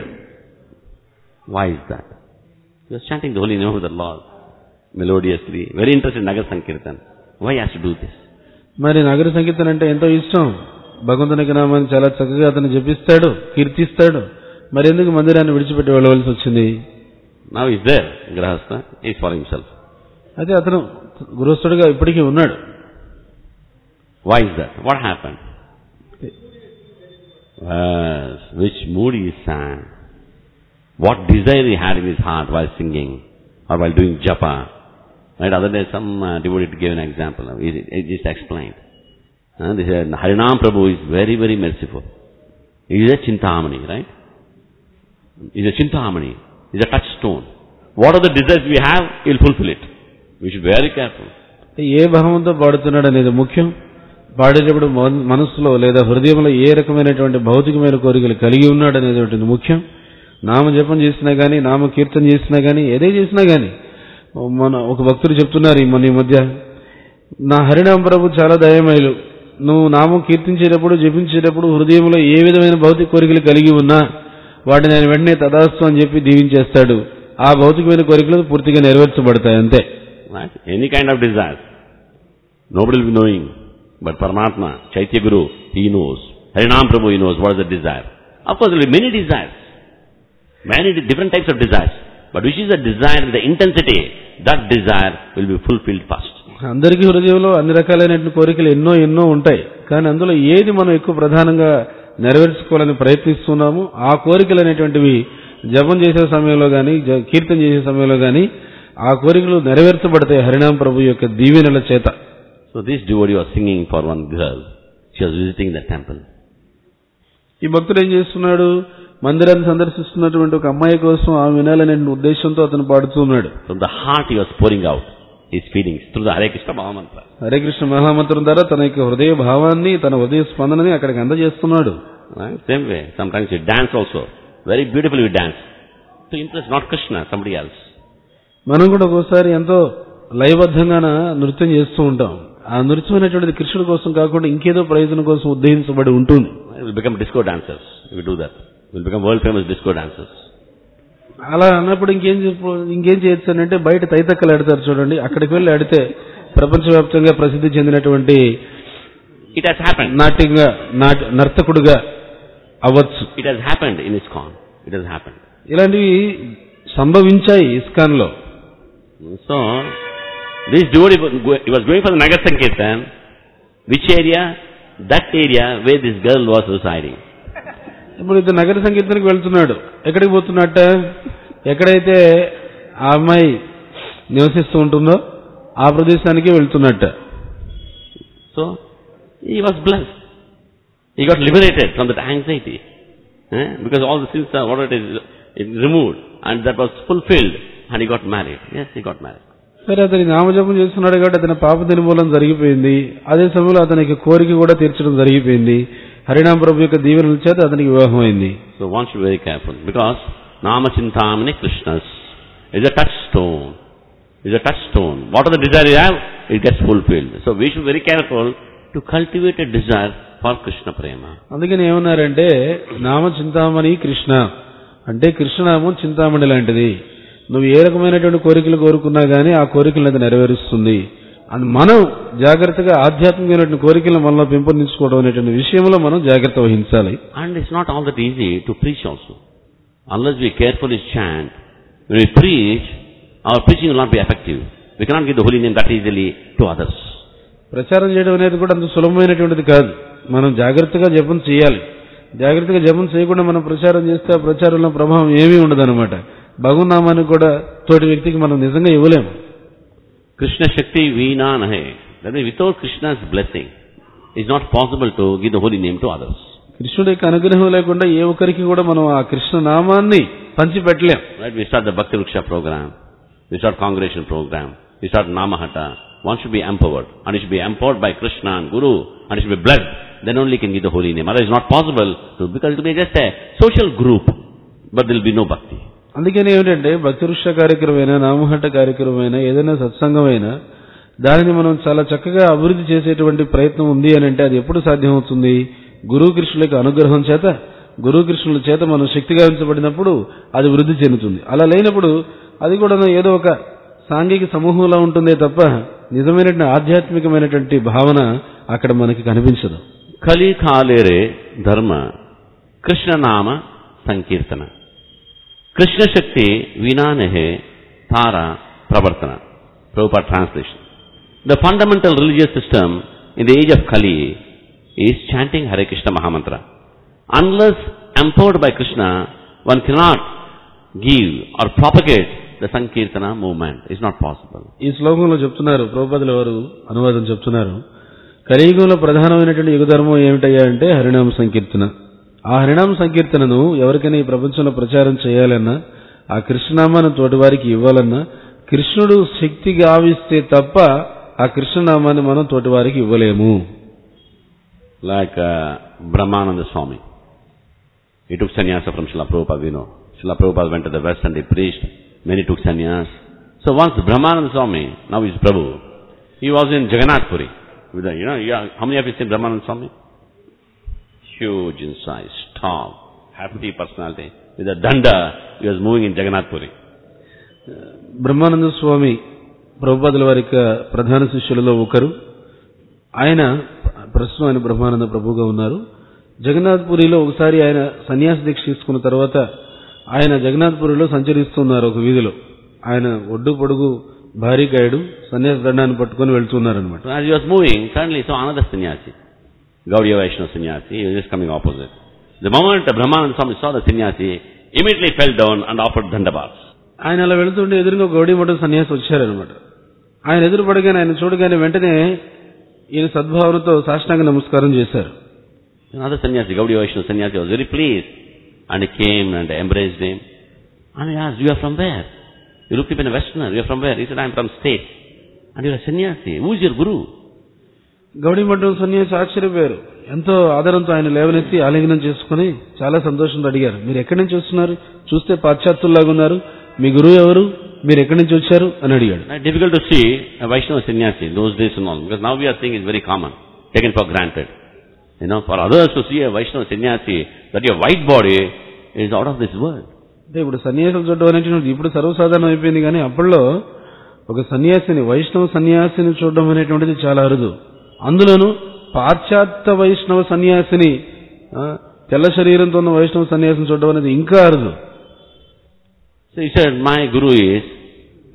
Why is that? He was chanting the holy name of the Lord melodiously, very interested in Nagar Sankirtan. Why he has to do this? మరి నగర సంకీర్తన అంటే ఎంతో ఇష్టం భగవంతునికి నామాన్ని చాలా చక్కగా అతను జపిస్తాడు కీర్తిస్తాడు మరి ఎందుకు మందిరాన్ని విడిచిపెట్టి వెళ్ళవలసి వచ్చింది Now he's there, Grahastha, he's for himself. అయితే అతను గృహస్థుడిగా ఇప్పటికీ ఉన్నాడు Why is that? What happened? Yes, which mood he sang, what desire he had in his heart while singing or while doing japa. Right, other day some uh, devotee gave an example, he, he just explained. Uh, this, uh, Harinam Prabhu is very, very merciful. He is a Chintamani, right? He is a Chintamani. He is a touchstone. What are the desires we have, he will fulfill it. We should be very careful. ఏ భావంతో పాడుతున్నాడు అనేది ముఖ్యం పాడేటప్పుడు మన- మనస్సులో లేదా హృదయంలో ఏ రకమైనటువంటి భౌతికమైన కోరికలు కలిగి ఉన్నాడు అనేటువంటిది ముఖ్యం నామ జపం చేసినా గానీ నామ కీర్తన చేసినా గానీ ఏదే చేసినా గానీ మన ఒక భక్తుడు చెప్తున్నారు ఈ మన ఈ మధ్య నా హరినామ ప్రభు చాలా దయమయులు నువ్వు నామం కీర్తించేటప్పుడు జపించేటప్పుడు హృదయంలో ఏ విధమైన భౌతిక కోరికలు కలిగి ఉన్నా వాటిని ఆయన వెంటనే తదాస్తు అని చెప్పి దీవించేస్తాడు ఆ భౌతికమైన కోరికలు పూర్తిగా నెరవేర్చబడతాయి అంతే Right? Any kind of desire. Nobody will be knowing. But Paramatma, Chaitya Guru, he knows. Harinam Prabhu, he knows what is the desire. Of course, there will be many desires. Many di- different types of desires. But which is the desire with the intensity, that desire will be fulfilled first. అందరికీ హృదయంలో అన్ని రకాలైనటువంటి కోరికలు ఎన్నో ఎన్నో ఉంటాయి కానీ అందులో ఏది మనం ఎక్కువ ప్రధానంగా నెరవేర్చుకోవాలని ప్రయత్నిస్తున్నామో ఆ కోరికలు అనేటువంటివి జపం చేసే సమయంలో కానీ కీర్తన చేసే సమయంలో కానీ ఆ కోరికలు నెరవేర్చబడతాయి హరినామ ప్రభు యొక్క దీవెనల చేత So this devotee was singing for one girl. She was visiting the temple. ఈ భక్తుడు ఏం చేస్తున్నాడు మందిరాన్ని సందర్శిస్తున్నటువంటి ఒక అమ్మాయి కోసం ఆమె వినాలనే ఉద్దేశంతో అతను పాడుతూ ఉన్నాడు From the heart he was pouring out his feelings through the Hare Krishna Mahamantra. Hare Krishna మహామంత్రం ద్వారా తన యొక్క హృదయ భావాన్ని తన హృదయ స్పందనని అక్కడికి అందజేస్తున్నాడు Right? Same way. Sometimes you dance also. Very beautifully you dance. To impress not Krishna, somebody else. మనం కూడా ఒక్కోసారి ఎంతో లయబద్ధంగా నృత్యం చేస్తూ ఉంటాం ఆ నృత్యం అనేటువంటిది కృష్ణుడి కోసం కాకుండా ఇంకేదో ప్రయోజనం కోసం ఉద్దేశించబడి ఉంటుంది We'll become disco dancers if we do that. We'll become world famous disco dancers. అలా అన్నప్పుడు ఇంకేం చెప్పు ఇంకేం చేయొచ్చు అని అంటే బయట తైతక్కలు ఆడతారు చూడండి అక్కడికి వెళ్ళి ఆడితే ప్రపంచవ్యాప్తంగా ప్రసిద్ధి చెందినటువంటి It has happened. నాట్యంగా నాట్ నర్తకుడుగా అవ్వచ్చు It has happened in ISKCON. It has happened. ఇలాంటివి సంభవించాయి ఇస్కాన్ లో So, this devotee, was go- he was going for the Nagar Sankirtan. Which area? That area where this girl was residing. ఇప్పుడు ఇతను నగర సంకీర్తనకు వెళ్తున్నాడు ఎక్కడికి పోతున్నట్ట ఎక్కడైతే ఆ అమ్మాయి నివసిస్తూ ఉంటుందో ఆ ప్రదేశానికి వెళ్తున్నట్ట So, he was blessed. He got liberated from that anxiety. Eh? Because all the sins are, whatever it is, it removed. And that was fulfilled. And he got married. Yes, he got married. సరే అతని నామజపం చేస్తున్నాడు కాబట్టి అతని పాప నిర్మూలన జరిగిపోయింది అదే సమయంలో అతనికి కోరిక కూడా తీర్చడం జరిగిపోయింది హరినామ ప్రభు యొక్క దీవెనల చేత అతనికి వివాహం అయింది So one should be very careful. Because Nama Chintamani Krishna's is a touchstone. Is a touchstone. What are the desire you have, it gets fulfilled. So we should be very careful to cultivate a desire for Krishna Prema. అందుకని ఏమన్నారంటే నామ చింతామణి కృష్ణ అంటే కృష్ణనామం చింతామణి లాంటిది నువ్వు ఏ రకమైనటువంటి కోరికలు కోరుకున్నా గానీ ఆ కోరికలను అది నెరవేరుస్తుంది అది మనం జాగ్రత్తగా ఆధ్యాత్మికమైనటువంటి కోరికలను మనలో పెంపొందించుకోవడం అనేటువంటి విషయంలో మనం జాగ్రత్త వహించాలి And it's not all that easy to preach also. Unless we carefully chant, when we preach, our preaching will not be effective. We cannot give the holy name that easily to others. ప్రచారం చేయడం అనేది కూడా అంత సులభమైనటువంటిది కాదు మనం జాగ్రత్తగా జపం చేయాలి జాగ్రత్తగా జపం చేయకుండా మనం ప్రచారం చేస్తే ఆ ప్రచారంలో ప్రభావం ఏమీ ఉండదన్నమాట భగవన్నామాన్ని కూడా తోటి వ్యక్తికి మనం నిజంగా ఇవ్వలేము Krishna Shakti Veena Nahe. That means without Krishna's blessing, it's not possible to give the holy name to others. కృష్ణుడి యొక్క అనుగ్రహం లేకుండా ఏ ఒక్కరికి కూడా మనం ఆ కృష్ణ నామాన్ని పంచిపెట్టలేం Right? We start the Bhakti Vriksha program. We start congregation program. We start Namahata. One should be empowered. And it should be empowered by Krishna and Guru. And it should be blessed. Then only can give the holy name. Otherwise it's not possible to, because it will be just a social group. But there will be no bhakti. అందుకని ఏమిటంటే భక్తివృక్ష కార్యక్రమమైనా నామహట్ట కార్యక్రమమైనా ఏదైనా సత్సంగమైనా దానిని మనం చాలా చక్కగా అభివృద్ధి చేసేటువంటి ప్రయత్నం ఉంది అని అంటే అది ఎప్పుడు సాధ్యమవుతుంది గురు కృష్ణుల యొక్క అనుగ్రహం చేత గురు కృష్ణుల చేత మనం శక్తిగా ఉంచబడినప్పుడు అది వృద్ధి చెందుతుంది అలా లేనప్పుడు అది కూడా ఏదో ఒక సాంఘిక సమూహంలో ఉంటుందే తప్ప నిజమైనటువంటి ఆధ్యాత్మికమైనటువంటి భావన అక్కడ మనకి కనిపించదు Kali Khalere Dharma Krishna Nama Sankirtana Krishna Shakti Vinanehe Tara Pravartana Prabhupada translation. The fundamental religious system in the age of Kali is chanting Hare Krishna Mahamantra. Unless empowered by Krishna, one cannot give or propagate the Sankirtana movement. It's not possible. ఈ శ్లోకంలో చెప్తున్నారు ప్రభుపదుల వారు అనువాదం చెప్తున్నారు కలియుగంలో ప్రధానమైనటువంటి యుగ ధర్మం ఏమిటయ్యా అంటే హరినామ సంకీర్తన ఆ హరినామ సంకీర్తనను ఎవరికైనా ఈ ప్రపంచంలో ప్రచారం చేయాలన్నా ఆ కృష్ణనామాన్ని తోటి వారికి ఇవ్వాలన్నా కృష్ణుడు శక్తి గావిస్తే తప్ప ఆ కృష్ణనామాన్ని మనం తోటి వారికి ఇవ్వలేము Like uh, Brahmananda Swami. He took sannyasa from Srila Prabhupada, we know. Srila Prabhupada went to the west and he preached. Many took sannyas. So once Brahmananda Swami, now he's Prabhu, he was in Jagannath Puri. With the, you know, yeah, how many of you seen Brahmananda Swami? Huge in size, tall, hefty personality. With a danda, he was moving in Jagannath Puri. Brahmananda స్వామి ప్రభుపాదుల వారి యొక్క ప్రధాన శిష్యులలో ఒకరు ఆయన ప్రస్తుతం ఆయన బ్రహ్మానంద ప్రభుగా ఉన్నారు జగన్నాథ్పురిలో ఒకసారి ఆయన సన్యాస దీక్ష తీసుకున్న తర్వాత ఆయన జగన్నాథ్పురిలో సంచరిస్తున్నారు ఒక వీధిలో ఆయన ఒడ్డు పొడుగు భారీకాయుడు సన్యాస దండాన్ని పట్టుకొని వెళ్తున్నారనమాట So as he was moving, suddenly he saw another sannyasi. Gaudiya Vaishnava sannyasi, he was just coming opposite. The moment Brahmananda Swami saw the sannyasi, immediately fell down and offered dandabats. ఆయన అలా వెళుతుంటే ఎదురుగా గౌడీ మఠం సన్యాసి వచ్చారనమాట ఆయన ఎదురు పడగానే ఆయన చూడగానే వెంటనే ఈయన సద్భావనతో సాష్టాంగ నమస్కారం చేశారు Another sannyasi, Gaudiya Vaishnava sannyasi, was very pleased and he came and embraced him. And he asked, you are from where? You looked even a Westerner, you are from where? He said, I am from state. And you are a sannyasi. Who is your guru? గౌడీ మఠం సన్యాసి ఆశ్చర్యపోయారు ఎంతో ఆదరంతో ఆయన లేవనెత్తి ఆలింగనం చేసుకుని చాలా సంతోషంతో అడిగారు మీరు ఎక్కడి నుంచి వస్తున్నారు చూస్తే పాశ్చాత్యుల్లాగా ఉన్నారు మీ గురువు ఎవరు మీరు ఎక్కడి నుంచి వచ్చారు అని అడిగాడు Now, difficult to see a Vaishnava sannyasi in those days and all, because now we are seeing it's very common, taken for granted. You know, for others to see a Vaishnava sannyasi, that your white body is out of this world. అంటే ఇప్పుడు సన్యాసులు చూడడం అనేటువంటిది ఇప్పుడు సర్వసాధారణం అయిపోయింది కానీ అప్పట్లో ఒక సన్యాసిని వైష్ణవ సన్యాసిని చూడడం అనేటువంటిది చాలా అరుదు అందులోనూ పాశ్చాత్య వైష్ణవ సన్యాసిని ఆ, తెల్ల శరీరంతో ఉన్న వైష్ణవ సన్యాసిని చూడడం అనేది ఇంకా అరుదు So he said, my guru is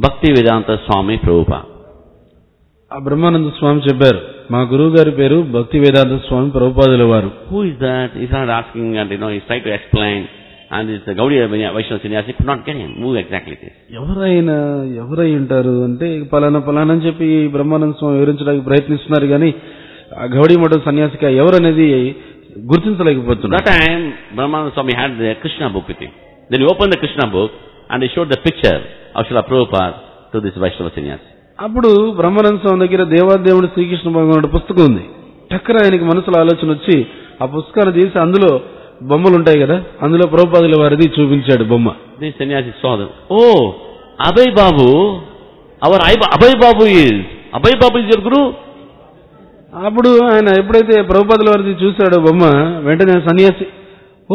Bhaktivedanta Swami Prabhupada. ఆ బ్రహ్మానంద స్వామి చెప్పారు మా గురువు గారి పేరు భక్తి వేదాంత స్వామి ప్రభుపాదుల వారు Who is that? He started asking and, you know, he's trying to explain. And this uh, Gaudiya Vaishnava Sannyasi could not get him. Who exactly it is? ఎవరైనా ఎవరై ఉంటారు అంటే పలానా పలానా అని చెప్పి ఈ బ్రహ్మానంద స్వామి వివరించడానికి ప్రయత్నిస్తున్నారు కానీ ఆ గౌడీ మఠ సన్యాసిక ఎవరనేది That గుర్తించలేకపోతున్నారు time, Brahmananda Swami had the Krishna book with him. Then he opened the Krishna book and he showed the picture of Srila Prabhupada to this Vaishnava sannyasi. అప్పుడు బ్రహ్మానంద స్వామి దగ్గర దేవాదేవుడు శ్రీకృష్ణ భగవానుడు పుస్తకం ఉంది టక్కన ఆయనకి మనసులో ఆలోచన వచ్చి ఆ పుస్తకాన్ని తీసి అందులో బొమ్మలు ఉంటాయి కదా అందులో ప్రభుపాదుల వారిది చూపించాడు బొమ్మ This sannyasi saw them. Oh, Abhay Babu, our Ai- Abhay Babu is, Abhay Babu is your guru? అప్పుడు ఆయన ఎప్పుడైతే ప్రభుపాదుల వారిది చూశాడో బొమ్మ వెంటనే సన్యాసి ఓ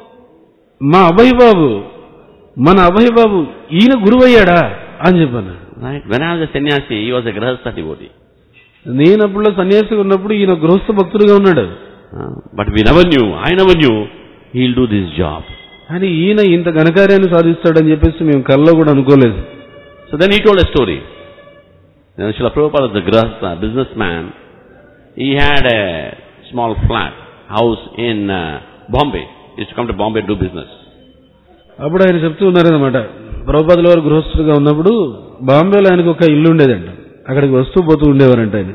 మా అభయ్ బాబు మన అభయ్ బాబు ఈయన గురువయ్యాడా అని చెప్పాను Right? When I was a sannyasi, he was a grahastha devotee. నేను అప్పుడు సన్యాసిగా ఉన్నప్పుడు ఈయన గృహస్థ భక్తుడుగా ఉన్నాడు Uh, but we never knew, I never knew, he'll do this job. కానీ ఈయన ఇంత ఘనకార్యాన్ని సాధిస్తాడని చెప్పేసి మేము కల్లో కూడా అనుకోలేదు So then he told a story. Then Srila Prabhupada was a grahastha, businessman. He had a small flat, house in uh, Bombay. He used to come to Bombay to do business. అప్పుడు ఆయన చెప్తూ ఉన్నారనమాట ప్రభుపాదుల వారు గృహస్థుడుగా ఉన్నప్పుడు బాంబేలో ఆయనకు ఒక ఇల్లు ఉండేదంట అక్కడికి వస్తూ పోతూ ఉండేవారంట ఆయన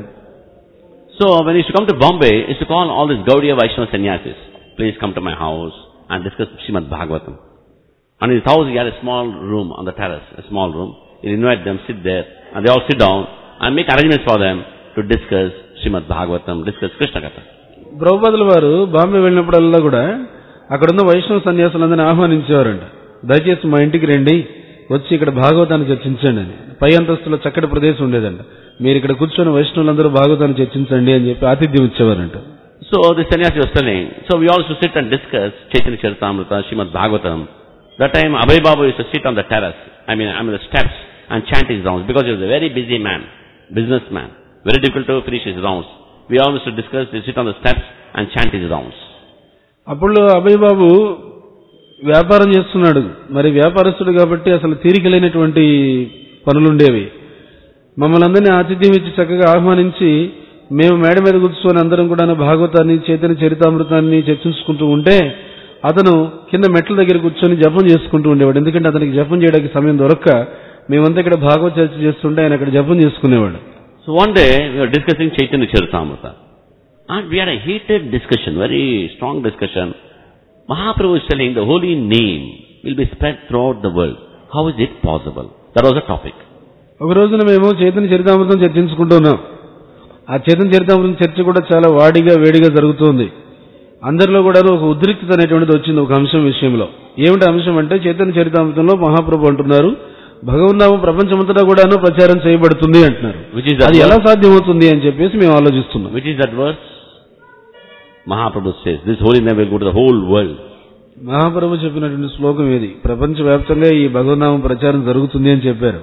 So when he used to come to Bombay, he used to call all these Gaudiya Vaishnava sannyasis. Please come to my house and discuss Srimad Bhagavatam. And in his house he had a small room on the terrace, a small room. He'd invite them, sit there, and they all sit down and make arrangements for them to discuss Srimad Bhagavatam, discuss Krishna Katha. ప్రభుపాదుల వారు బాంబే వెళ్ళినప్పుడల్లా కూడా అక్కడున్న వైష్ణవ సన్యాసులందరినీ ఆహ్వానించేవారంట దయచేసి మా ఇంటికి రండి వచ్చి ఇక్కడ భాగవతాన్ని చర్చించండి అని పై అంతస్తులో చక్కటి ప్రదేశం ఉండేదంట మీరు ఇక్కడ కూర్చొని వైష్ణవులందరూ భాగవతాన్ని చర్చించండి అని చెప్పి ఆతిథ్యం ఇచ్చేవారంట So the sannyasi was telling, so we all used to sit and discuss Chaitanya Charitamrita, Srimad Bhagavatam. That time Abhay Babu used to sit on the terrace, I mean, I mean the steps, and chant his rounds, because he was a very busy man, businessman. Very difficult to finish his rounds. We all used to discuss, he sit on the steps and chant his rounds. అప్పుడు అభయ్ బాబు వ్యాపారం చేస్తున్నాడు మరి వ్యాపారస్తుడు కాబట్టి అసలు తీరిక లేనటువంటి పనులుండేవి మమ్మల్ని అందరినీ ఆతిథ్యం ఇచ్చి చక్కగా ఆహ్వానించి మేము మేడ మీద కూర్చొని అందరం కూడా భాగవతాన్ని చైతన్య చరితామృతాన్ని చర్చించుకుంటూ ఉంటే అతను కింద మెట్ల దగ్గర కూర్చొని జపం చేసుకుంటూ ఉండేవాడు ఎందుకంటే అతనికి జపం చేయడానికి సమయం దొరక్క మేమంతా ఇక్కడ భాగవత చర్చ చేస్తుంటే ఆయన అక్కడ జపం చేసుకునేవాడు So one day we were discussing Chaitanya Charitamrita. And we had a heated discussion, very strong discussion. Mahaprabhu is telling the holy name will be spread throughout the world. How is it possible? That was the topic. ఒక రోజున మేము చైతన్య చరితామృతం చర్చించుకుంటున్నాం ఆ చైతన్య చరితామృతం చర్చ కూడా చాలా వాడిగా వేడిగా జరుగుతుంది అందరిలో కూడా ఒక ఉద్రిక్తత అనేటువంటిది వచ్చింది ఒక అంశం విషయంలో ఏమిటి అంశం అంటే చైతన్య చరితామృతంలో మహాప్రభు అంటున్నారు భగవన్నామం ప్రపంచమంతటా కూడాను ప్రచారం చేయబడుతుంది అంటున్నారు Which is that అది ఎలా verse? సాధ్యమవుతుంది అని చెప్పేసి మేము ఆలోచిస్తున్నాం Which is that verse? Mahaprabhu says, this holy name will go to the whole world. మహాప్రభు చెప్పినటువంటి శ్లోకం ఏది ప్రపంచవ్యాప్తంగా ఈ భగవన్నామం ప్రచారం జరుగుతుంది అని చెప్పారు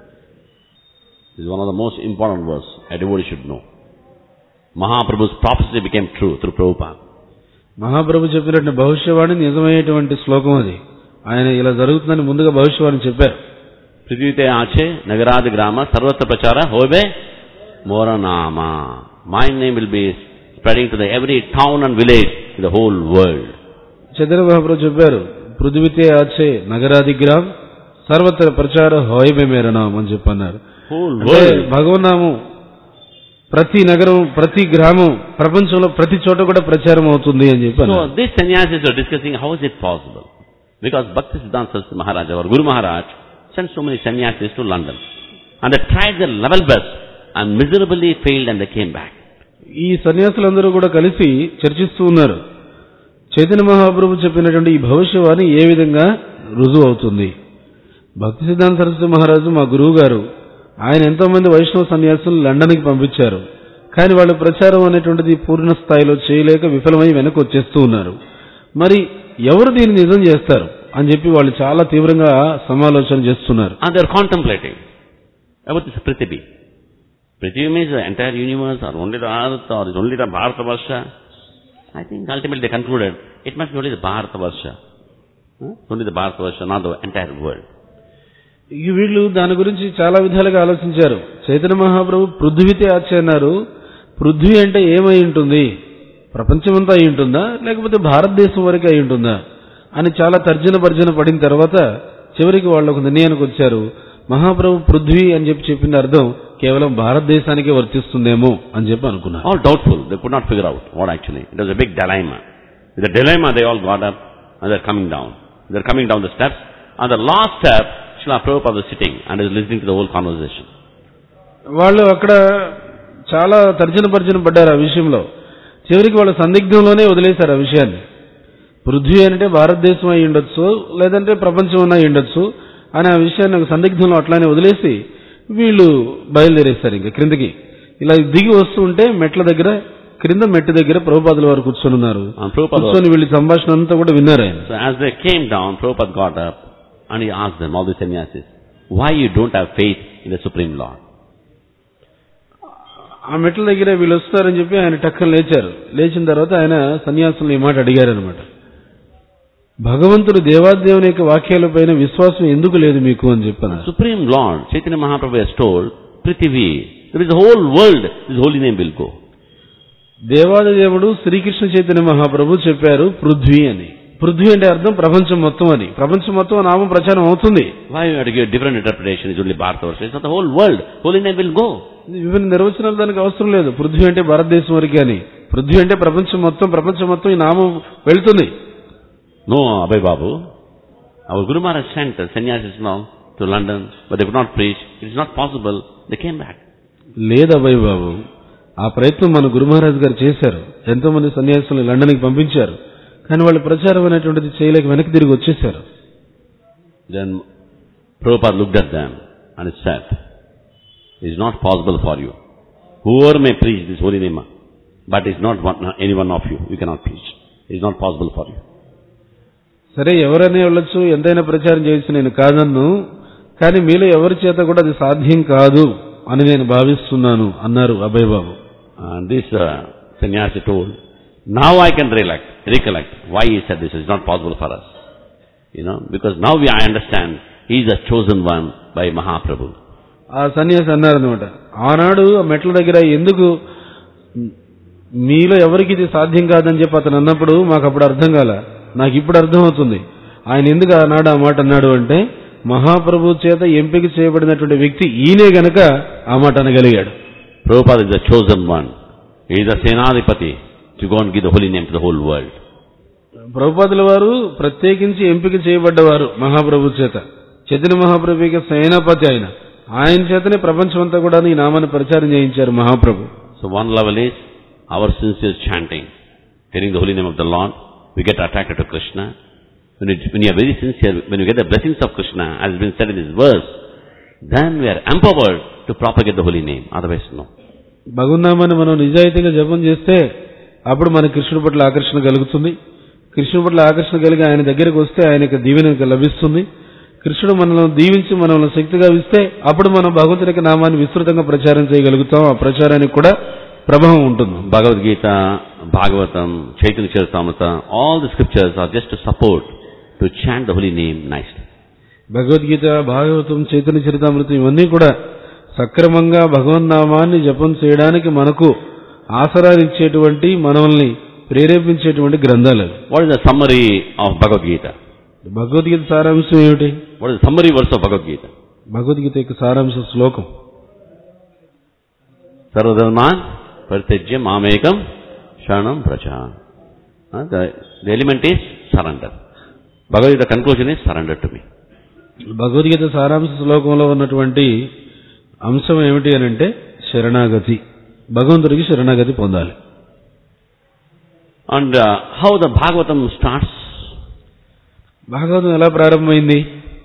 This is one of the most important verse a devotee should know. Mahaprabhu's prophecy became true through Prabhupada. మహాప్రభు చెప్పినట్టు భవిష్యవాణి నిజమయ్యేటువంటి శ్లోకం అది ఆయన ఇలా జరుగుతుందని ముందుగా భవిష్యవాణి చెప్పారు పృథ్వీతే ఆచే నగరాది గ్రామ సర్వత్ర ప్రచార హోబే మోరనామ my name will be spreading to the every town and village in the whole world Chandra Mahaprabhu చెప్పారు పృథ్వీతే ఆచే నగరాదిగ్రామ్ సర్వత్ర ప్రచార హోయమే మేరనాం అని చెప్పన్నారు హోల్ అంటే వరల్డ్ భగవన్నామం ప్రతి నగరం ప్రతి గ్రామం ప్రపంచంలో ప్రతి చోట కూడా ప్రచారం అవుతుంది అని చెప్పి So అన్నారు. these sannyasis are discussing how is it possible. Because Bhakti Siddhanta Saraswati Maharaj, our Guru Maharaj, sent so many sannyasis to London. And they tried their level best and miserably failed and they came back. ఈ సన్యాసులందరూ కూడా కలిసి చర్చిస్తూ ఉన్నారు చైతన్య మహాప్రభు చెప్పినటువంటి ఈ భవిష్యవాణి ఏ విధంగా రుజువు అవుతుంది భక్తి సిద్ధాంత సరస్వతి మహారాజు మా గురువు గారు ఆయన ఎంతో మంది వైష్ణవ సన్యాసులు లండన్కి పంపించారు కానీ వాళ్ళు ప్రచారం అనేటువంటిది పూర్ణ స్థాయిలో చేయలేక విఫలమై వెనక్కి వచ్చేస్తూ ఉన్నారు మరి ఎవరు దీన్ని నిజం చేస్తారు అని చెప్పి వాళ్ళు చాలా తీవ్రంగా సమాలోచన చేస్తున్నారు And they are contemplating about this Prithivi. Prithivi means the entire universe or only the earth or is only the Bharatavarsha. I think ultimately they concluded it must be only the Bharatavarsha. Huh? Only the Bharatavarsha, not the entire world. ఈ వీళ్ళు దాని గురించి చాలా విధాలుగా ఆలోచించారు చైతన్య మహాప్రభు పృథ్వీతే ఆచ అన్నారు పృథ్వీ అంటే ఏమై ఉంటుంది ప్రపంచమంతా అయి ఉంటుందా లేకపోతే భారతదేశం వరకు అయి ఉంటుందా అని చాలా తర్జన భర్జన పడిన తర్వాత చివరికి వాళ్ళు ఒక నిర్ణయానికి వచ్చారు మహాప్రభు పృథ్వీ అని చెప్పి చెప్పింది అర్థం కేవలం భారతదేశానికే వర్తిస్తుందేమో అని చెప్పి అనుకున్నారు All doubtful. They could not figure out what actually. It was a big dilemma. With the dilemma, they all got up and they're coming down. They're coming down the steps. On the last step, Srila Prabhupada was sitting and is listening to the whole conversation. వాళ్ళు అక్కడ చాలా తర్జన భర్జన పడ్డారు ఆ విషయంలో చివరికి వాళ్ళ సందిగ్ధంలోనే వదిలేశారు ఆ విషయాన్ని పృథ్వీ అంటే భారతదేశం అయి ఉండొచ్చు లేదంటే ప్రపంచం అన్న అయి ఉండొచ్చు అని ఆ విషయాన్ని ఒక సందిగ్ధంలో అట్లానే వదిలేసి వీళ్ళు బయలుదేరేశారు ఇంకా క్రిందకి ఇలా దిగి వస్తూ ఉంటే మెట్ల దగ్గర క్రింద మెట్టు దగ్గర ప్రభుపాదుల వారు కూర్చొని ఉన్నారు And Prabhupada was, కూర్చొని వీళ్ళ సంభాషణ అంతా కూడా విన్నారు ఆయన so as they came down, Prabhupada got up and he asked them, all the sannyasis, why you don't have faith in the Supreme Lord? ఆ మెట్ల దగ్గర వీళ్ళు వస్తారని చెప్పి ఆయన టక్కన లేచారు లేచిన తర్వాత ఆయన సన్యాసులు ఈ మాట అడిగారు అనమాట భగవంతుడు దేవాదేవుని యొక్క వాక్యాలపైన విశ్వాసం ఎందుకు లేదు మీకు అని చెప్పాను Supreme Lord, Chaitanya Mahaprabhu has told, Prithivi, there is a whole world, his holy name will go. దేవాది దేవుడు శ్రీకృష్ణ చైతన్య మహాప్రభు చెప్పారు పృథ్వీ అని పృథ్వీ అంటే అర్థం ప్రపంచం మొత్తం అని ప్రపంచం మొత్తం ఆ నామం ప్రచారం అవుతుంది Why you have to give different interpretation? It's only Bharatavarsha. It's not the whole world. Holy name will go. విభిన్న నిర్వచనాలు దానికి అవసరం లేదు పృథ్వీ అంటే భారతదేశం వరకే అని పృథ్వీ అంటే ప్రపంచం మొత్తం ప్రపంచం మొత్తం ఈ నామం వెళ్తుంది No, Abhay Babu. Our Guru Maharaj sent uh, sannyasis now to London, but they could not preach. It is not possible. They came back. లేదు అబ్బాయి బాబు ఆ ప్రయత్నం మన గురు మహారాజ్ గారు చేశారు ఎంతో మంది సన్యాసులను లండన్కి పంపించారు కానీ వాళ్ళు ప్రచారం అనేటువంటిది చేయలేక వెనక్కి తిరిగి వచ్చేశారు Then Prabhupada looked at them and said, It is not possible for you. Whoever may preach this holy name, but it's not one, any one of you. You cannot preach. It is not possible for you. సరే ఎవరైనా వెళ్ళొచ్చు ఎంతైనా ప్రచారం చేయొచ్చు నేను కాదన్ను కానీ మీలో ఎవరి చేత కూడా అది సాధ్యం కాదు అని నేను భావిస్తున్నాను అన్నారు అభయ్ బాబు And this uh, sannyasi told, now I can recollect, recollect why he said this is not possible for us. You know, because now we, I understand he is the chosen one by Mahaprabhu. ఆ సన్యాసి అన్నారనమాట ఆనాడు ఆ మెట్ల దగ్గర ఎందుకు మీలో ఎవరికి ఇది సాధ్యం కాదని చెప్పి అతను అన్నప్పుడు మాకు అప్పుడు అర్థం కాల నాకు ఇప్పుడు అర్థం అవుతుంది ఆయన ఎందుకు ఆనాడు ఆ మాట అన్నాడు అంటే మహాప్రభు చేత ఎంపిక చేయబడినటువంటి వ్యక్తి ఈయనే గనక ఆ మాట అనగలిగాడు Prabhupada is the chosen one. He is the Senadipati to go and give the holy name to the whole world. ప్రభుపాదుల వారు ప్రత్యేకించి ఎంపిక చేయబడ్డవారు మహాప్రభు చేత చైతన్య మహాప్రభు యొక్క సేనాపతి ఆయన ఆయన చేతనే ప్రపంచమంతా కూడా ఈ నామాన్ని ప్రచారం చేయించారు మహాప్రభు So one level is our sincere chanting, hearing the holy name of the Lord, we get attracted to Krishna. When, it, when you are very sincere, when you get the blessings of Krishna, as has been said in this verse, then we are empowered to propagate the holy name. Otherwise, no. భగవన్నామాన్ని మనం నిజాయితీగా జపం చేస్తే అప్పుడు మన కృష్ణుడి పట్ల ఆకర్షణ కలుగుతుంది కృష్ణుడి పట్ల ఆకర్షణ కలిగి ఆయన దగ్గరికి వస్తే ఆయనకు దీవెన లభిస్తుంది కృష్ణుడు మనల్ని దీవించి మనల్ని శక్తిగా ఇస్తే అప్పుడు మనం భగవంతుని యొక్క నామాన్ని విస్తృతంగా ప్రచారం చేయగలుగుతాం ఆ ప్రచారానికి కూడా ప్రభావం ఉంటుంది Bhagavad Gita, Bhagavatam, Chaitanya Charitamrita, all the scriptures are just to support, to chant the holy name nicely. Bhagavad Gita Bhagavatam Chaitanya చరితామృతం ఇవన్నీ కూడా సక్రమంగా భగవన్నామాన్ని జపం చేయడానికి మనకు ఆసరానిచ్చేటువంటి మనల్ని ప్రేరేపించేటువంటి గ్రంథాలు అవి. What is the summary of Bhagavad Gita? Bhagavad Gita సారాంశం ఏమిటి What is the summary verse of Bhagavad Gita? Bhagavad Gita యొక్క సారాంశ శ్లోకం Sarvadharman Parityajya Mamekam Sharanam Pracha. Uh, The, the element is surrender. Bhagavad Gita conclusion is surrender to me. Bhagavad Gita సారాంశ శ్లోకంలో ఉన్నటువంటి అంశం ఏమిటి అని అంటే శరణాగతి భగవంతుడికి శరణాగతి పొందాలి And uh, how the Bhagavatam starts? Bhagavatam ఎలా ప్రారంభమైంది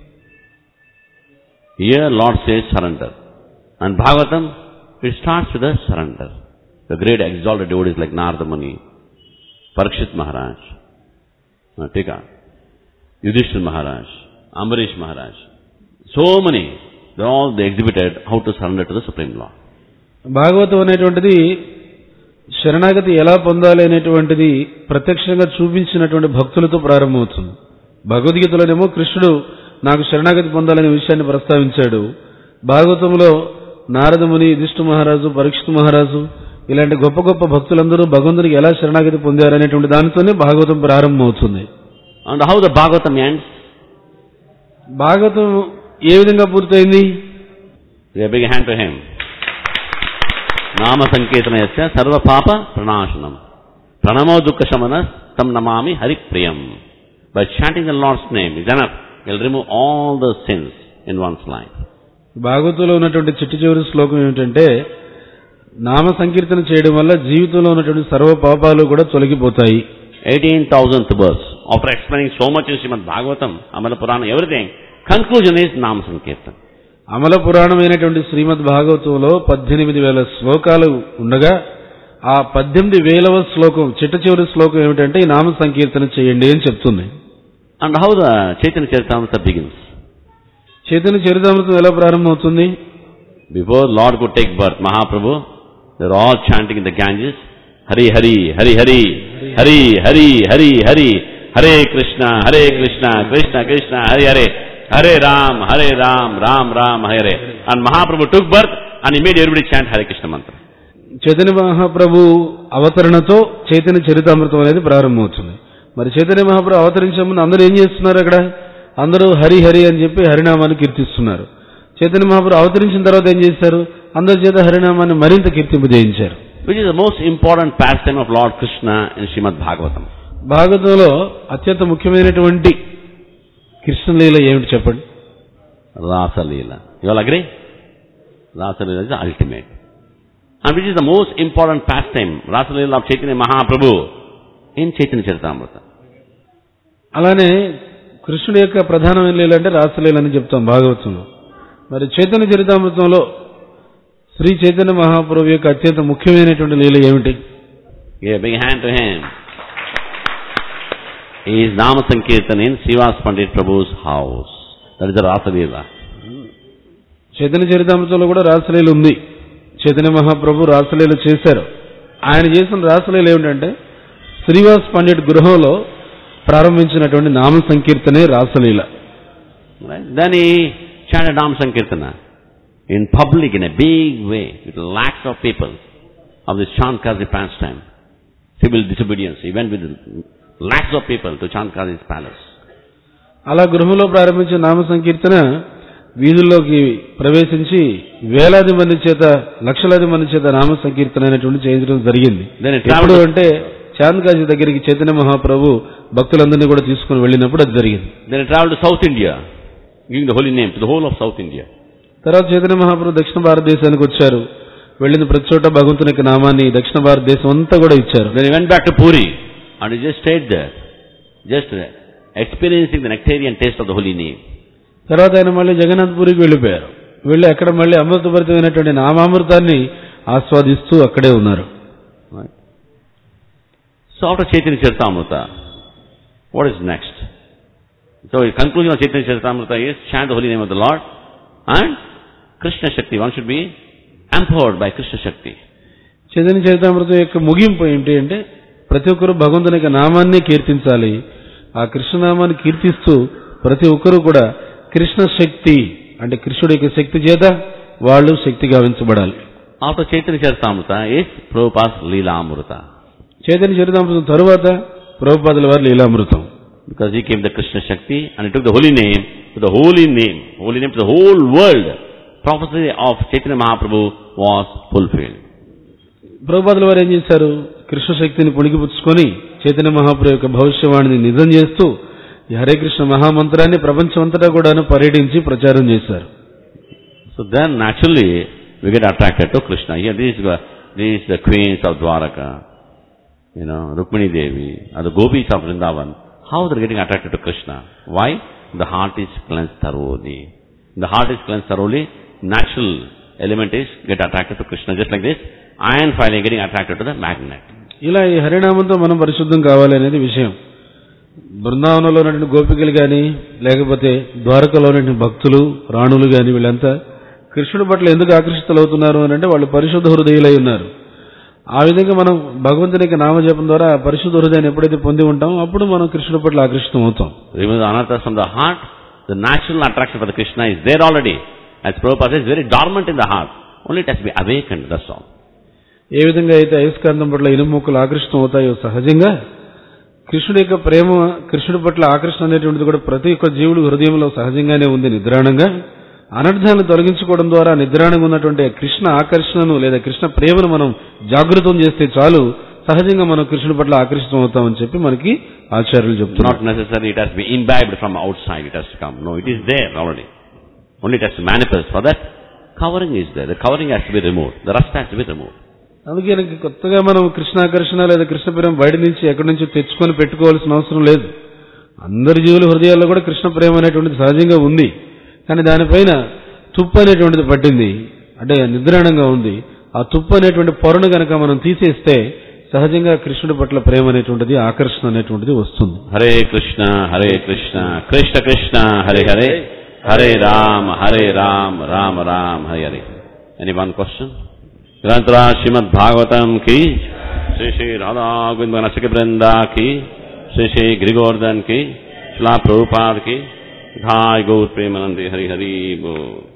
Here Lord says surrender. And Bhagavatam, it starts with a surrender. The great exalted devotees like Narada Muni, Parikshit Maharaj, uh, Tika, Yudhishthir Maharaj, Ambarish Maharaj. So many, they all they exhibited how to surrender to the Supreme Lord. Bhagavatam అనేటువంటిది శరణాగతి ఎలా పొందాలి అనేటువంటిది ప్రత్యక్షంగా చూపించినటువంటి భక్తులతో ప్రారంభమవుతుంది భగవద్గీతలోనేమో కృష్ణుడు నాకు శరణాగతి పొందాలనే విషయాన్ని ప్రస్తావించాడు భాగవతంలో నారదముని యుధిష్ఠు మహారాజు పరీక్షిత్ మహారాజు ఇలాంటి గొప్ప గొప్ప భక్తులందరూ భగవంతునికి ఎలా శరణాగతి పొందారనేటువంటి దానితోనే భాగవతం ప్రారంభమవుతుంది And how the Bhagavatam ends? Bhagavatam ఏ విధంగా పూర్తయింది We a big hand to him. Nama Sankirtana Yasya Sarva Papa Pranashanam. Pranamo Dukkha Shamanas Tam Namami Hari Priyam. By chanting the Lord's name is enough. He'll remove all the sins in one's life. భాగవతంలో ఉన్నటువంటి చిట్ట చివరి శ్లోకం ఏమిటంటే నామ సంకీర్తన చేయడం వల్ల జీవితంలో ఉన్నటువంటి సర్వ పాపాలు కూడా తొలగిపోతాయి 18,000th verse. After explaining so much in Srimad Bhagavatam, Amala Purana, everything, conclusion is Nama Sankirtan. Amala పురాణమైనటువంటి శ్రీమద్ భాగవతంలో పద్దెనిమిది వేల శ్లోకాలు ఉండగా ఆ పద్దెనిమిది వేలవ శ్లోకం చిట్ట చివరి శ్లోకం ఏమిటంటే ఈ నామ సంకీర్తన చేయండి అని చెప్తుంది And how the Chaitanya Charitamrita begins? Chaitanya చరితామృతం ఎలా ప్రారంభమవుతుంది Before Lord could take birth, Mahaprabhu, they were all chanting in the Ganges, Hari Hari, Hari Hari, Hari Hari, Hari Hari, Hare Krishna, Hare Krishna, Krishna Krishna, Hare Hare, Hare Ram, Hare Ram, Ram Ram, Hare Hare. And Mahaprabhu took birth and he made everybody chant Hare Krishna mantra. Chaitanya మహాప్రభు అవతరణతో చైతన్య చరితామృతం అనేది ప్రారంభమవుతుంది మరి చైతన్య మహాప్రభు అవతరించే ముందు అందరూ ఏం చేస్తున్నారు అక్కడ అందరూ హరి హరి అని చెప్పి హరినామాన్ని కీర్తిస్తున్నారు చైతన్య మహాప్రభు అవతరించిన తర్వాత ఏం చేశారు అందరి చేత హరినామాన్ని మరింత కీర్తింపు చేయించారు Which is the most important pastime of Lord Krishna in Srimad Bhagavatam. భాగవతంలో అత్యంత ముఖ్యమైనటువంటి కృష్ణలీల ఏమిటి చెప్పండి Rasa Leela. You all agree? Rasa Leela is the ultimate. And which is the most important pastime, Rasa Leela of Chaitanya Mahaprabhu in Chaitanya Charitamrita. అలానే కృష్ణుడి యొక్క ప్రధానమైన లీల అంటే రాసలీల అని చెప్తాం భాగవతంలో మరి చైతన్య చరితామృతంలో శ్రీ చైతన్య మహాప్రభు యొక్క అత్యంత ముఖ్యమైనటువంటి లీల ఏమిటి Give a big hand to him. He is Nama Sankirtan in Srivas Pandit Prabhu's house. That is the Rasa Leela. Chaitanya చరితామృతంలో కూడా రాసలీల ఉంది చైతన్య మహాప్రభు రాసలీల చేశారు ఆయన చేసిన రాసలీల ఏమిటంటే శ్రీవాస్ పండిట్ గృహంలో ప్రారంభించినటువంటి నామ సంకీర్తనే రాసలీల Right? Then he chanted Nama Sankirtana in public in a big way with lakhs of people of this Chandkazi pastime. Civil disobedience. He went with lakhs of people to Chandkazi's palace. అలా గృహంలో ప్రారంభించిన నామ సంకీర్తన వీధుల్లోకి ప్రవేశించి వేలాది మంది చేత లక్షలాది మంది చేత నామ సంకీర్తన అనేటువంటి చేయించడం జరిగింది Then it ఎప్పుడు traveled, అంటే చాంద్కాజీ దగ్గరికి చైతన్య మహాప్రభు భక్తులందరినీ కూడా తీసుకుని వెళ్ళినప్పుడు అది జరిగింది then he traveled to South India, giving the holy name to the whole of South India. తర్వాత చైతన్య మహాప్రభు దక్షిణ భారతదేశానికి వచ్చారు వెళ్ళిన ప్రతి చోట భగవంతుని యొక్క నామాన్ని దక్షిణ భారతదేశం అంతా కూడా ఇచ్చారు Then he went back to Puri and he just stayed there, just experiencing the nectarian taste of the holy name. తర్వాత ఆయన మళ్ళీ జగన్నాథ్పూరికి వెళ్ళిపోయారు వెళ్ళి అక్కడ మళ్ళీ అమృతభరితమైనటువంటి నామామృతాన్ని ఆస్వాదిస్తూ అక్కడే ఉన్నారు Right? So after Chaitanya Charitamrita, what is next? So the conclusion of Chaitanya Charitamrita is chant the holy name of the Lord and Krishna Shakti. One should be empowered by Krishna Shakti. Chaitanya చరితామృతం యొక్క ముగింపు ఏంటి అంటే ప్రతి ఒక్కరూ భగవంతుని యొక్క నామాన్ని కీర్తించాలి ఆ కృష్ణనామాన్ని కీర్తిస్తూ ప్రతి ఒక్కరూ కూడా కృష్ణ శక్తి అంటే కృష్ణుడి యొక్క శక్తి చేత వాళ్ళు శక్తి గావించబడాలి After Chaitanya Charitamrita is Prabhupada's Leela Amrita. Chaitanya చరితామృతం తరువాత ప్రభుపాదుల వారి లీలామృతం Because he came the Krishna Shakti and he took the holy name to the holy name, holy name to the whole world. Prophecy of Chaitanya Mahaprabhu was fulfilled. ప్రభుపాదుల వారు ఏం చేశారు కృష్ణ శక్తిని పుణికిపుచ్చుకొని చైతన్య మహాప్రభు యొక్క భవిష్యవాణిని నిజం చేస్తూ ఈ హరే కృష్ణ మహామంత్రాన్ని ప్రపంచమంతటా కూడాను పర్యటించి ప్రచారం చేశారు So then naturally we get attracted to Krishna. Here these were these the queens of Dwaraka, you know, Rukmini Devi, or the gopis of Vrindavan. How they're getting attracted to Krishna? Why? The heart is cleansed thoroughly. The heart is cleansed thoroughly. Natural element is get attracted to Krishna. Just like this, iron finally getting attracted to the magnet. ఇలా ఈ హరినామంతో మనం పరిశుద్ధం కావాలి అనేది విషయం బృందావనంలో ఉన్నటువంటి గోపికలు కానీ లేకపోతే ద్వారకలో ఉన్నటువంటి భక్తులు రాణులు కానీ వీళ్ళంతా కృష్ణుడి పట్ల ఎందుకు ఆకర్షితులవుతున్నారు అని అంటే వాళ్ళు పరిశుద్ధ హృదయులై ఉన్నారు ఆ విధంగా మనం భగవంతుని యొక్క నామజపం ద్వారా ఆ పరిశుద్ధ హృదయాన్ని ఎప్పుడైతే పొంది ఉంటామో అప్పుడు మనం కృష్ణుడి పట్ల ఆకర్షితం అవుతాం Remove the anarthas from the heart, The natural attraction for the Krishna is there already. As Prabhupada says, very dormant in the heart. Only it has to be awakened, that's all. ఏ విధంగా అయితే అయస్కాంతం పట్ల ఇనుముక్కలు ఆకర్షణ అవుతాయో సహజంగా కృష్ణుడి యొక్క ప్రేమ కృష్ణుడి పట్ల ఆకర్షణ అనేటువంటిది కూడా ప్రతి ఒక్క జీవుడు హృదయంలో సహజంగానే ఉంది నిద్రాణంగా అనర్థాలను తొలగించుకోవడం ద్వారా నిద్రాణంగా ఉన్నటువంటి కృష్ణ ఆకర్షణను లేదా కృష్ణ ప్రేమను మనం జాగృతం చేస్తే చాలు సహజంగా మనం కృష్ణుడి పట్ల ఆకర్షితం అవుతామని చెప్పి మనకి ఆచార్యులు It's చెప్తున్నారు not necessary it has to be imbibed from outside, it has to come. No, it is there already. Only it has to manifest. For that, covering is there. The covering has to be removed. The rust has to be removed. అందుకే మనకి కొత్తగా మనం కృష్ణాకర్షణ లేదా కృష్ణ ప్రేమ బయట నుంచి ఎక్కడి నుంచో తెచ్చుకొని పెట్టుకోవాల్సిన అవసరం లేదు అందరి జీవుల హృదయాల్లో కూడా కృష్ణ ప్రేమ అనేటువంటిది సహజంగా ఉంది కానీ దానిపైన తుప్పు అనేటువంటిది పట్టింది అంటే నిద్రాణంగా ఉంది ఆ తుప్పు అనేటువంటి పొరను గనక మనం తీసేస్తే సహజంగా కృష్ణుడి పట్ల ప్రేమ అనేటువంటిది ఆకర్షణ అనేటువంటిది వస్తుంది Hare Krishna, Hare Krishna, Krishna Krishna, Hare Hare, Hare Ram, Hare Ram, Ram Ram, Hare Hare. Any one question? Grantara Srimad Bhagavatam ki, Sri Sri Radha Govinda Nasika Vrinda ki, Sri Sri Grigordhan ki, Shla Prabhupada ki, Dhai Gaur Premanandi Hari Hari Bol.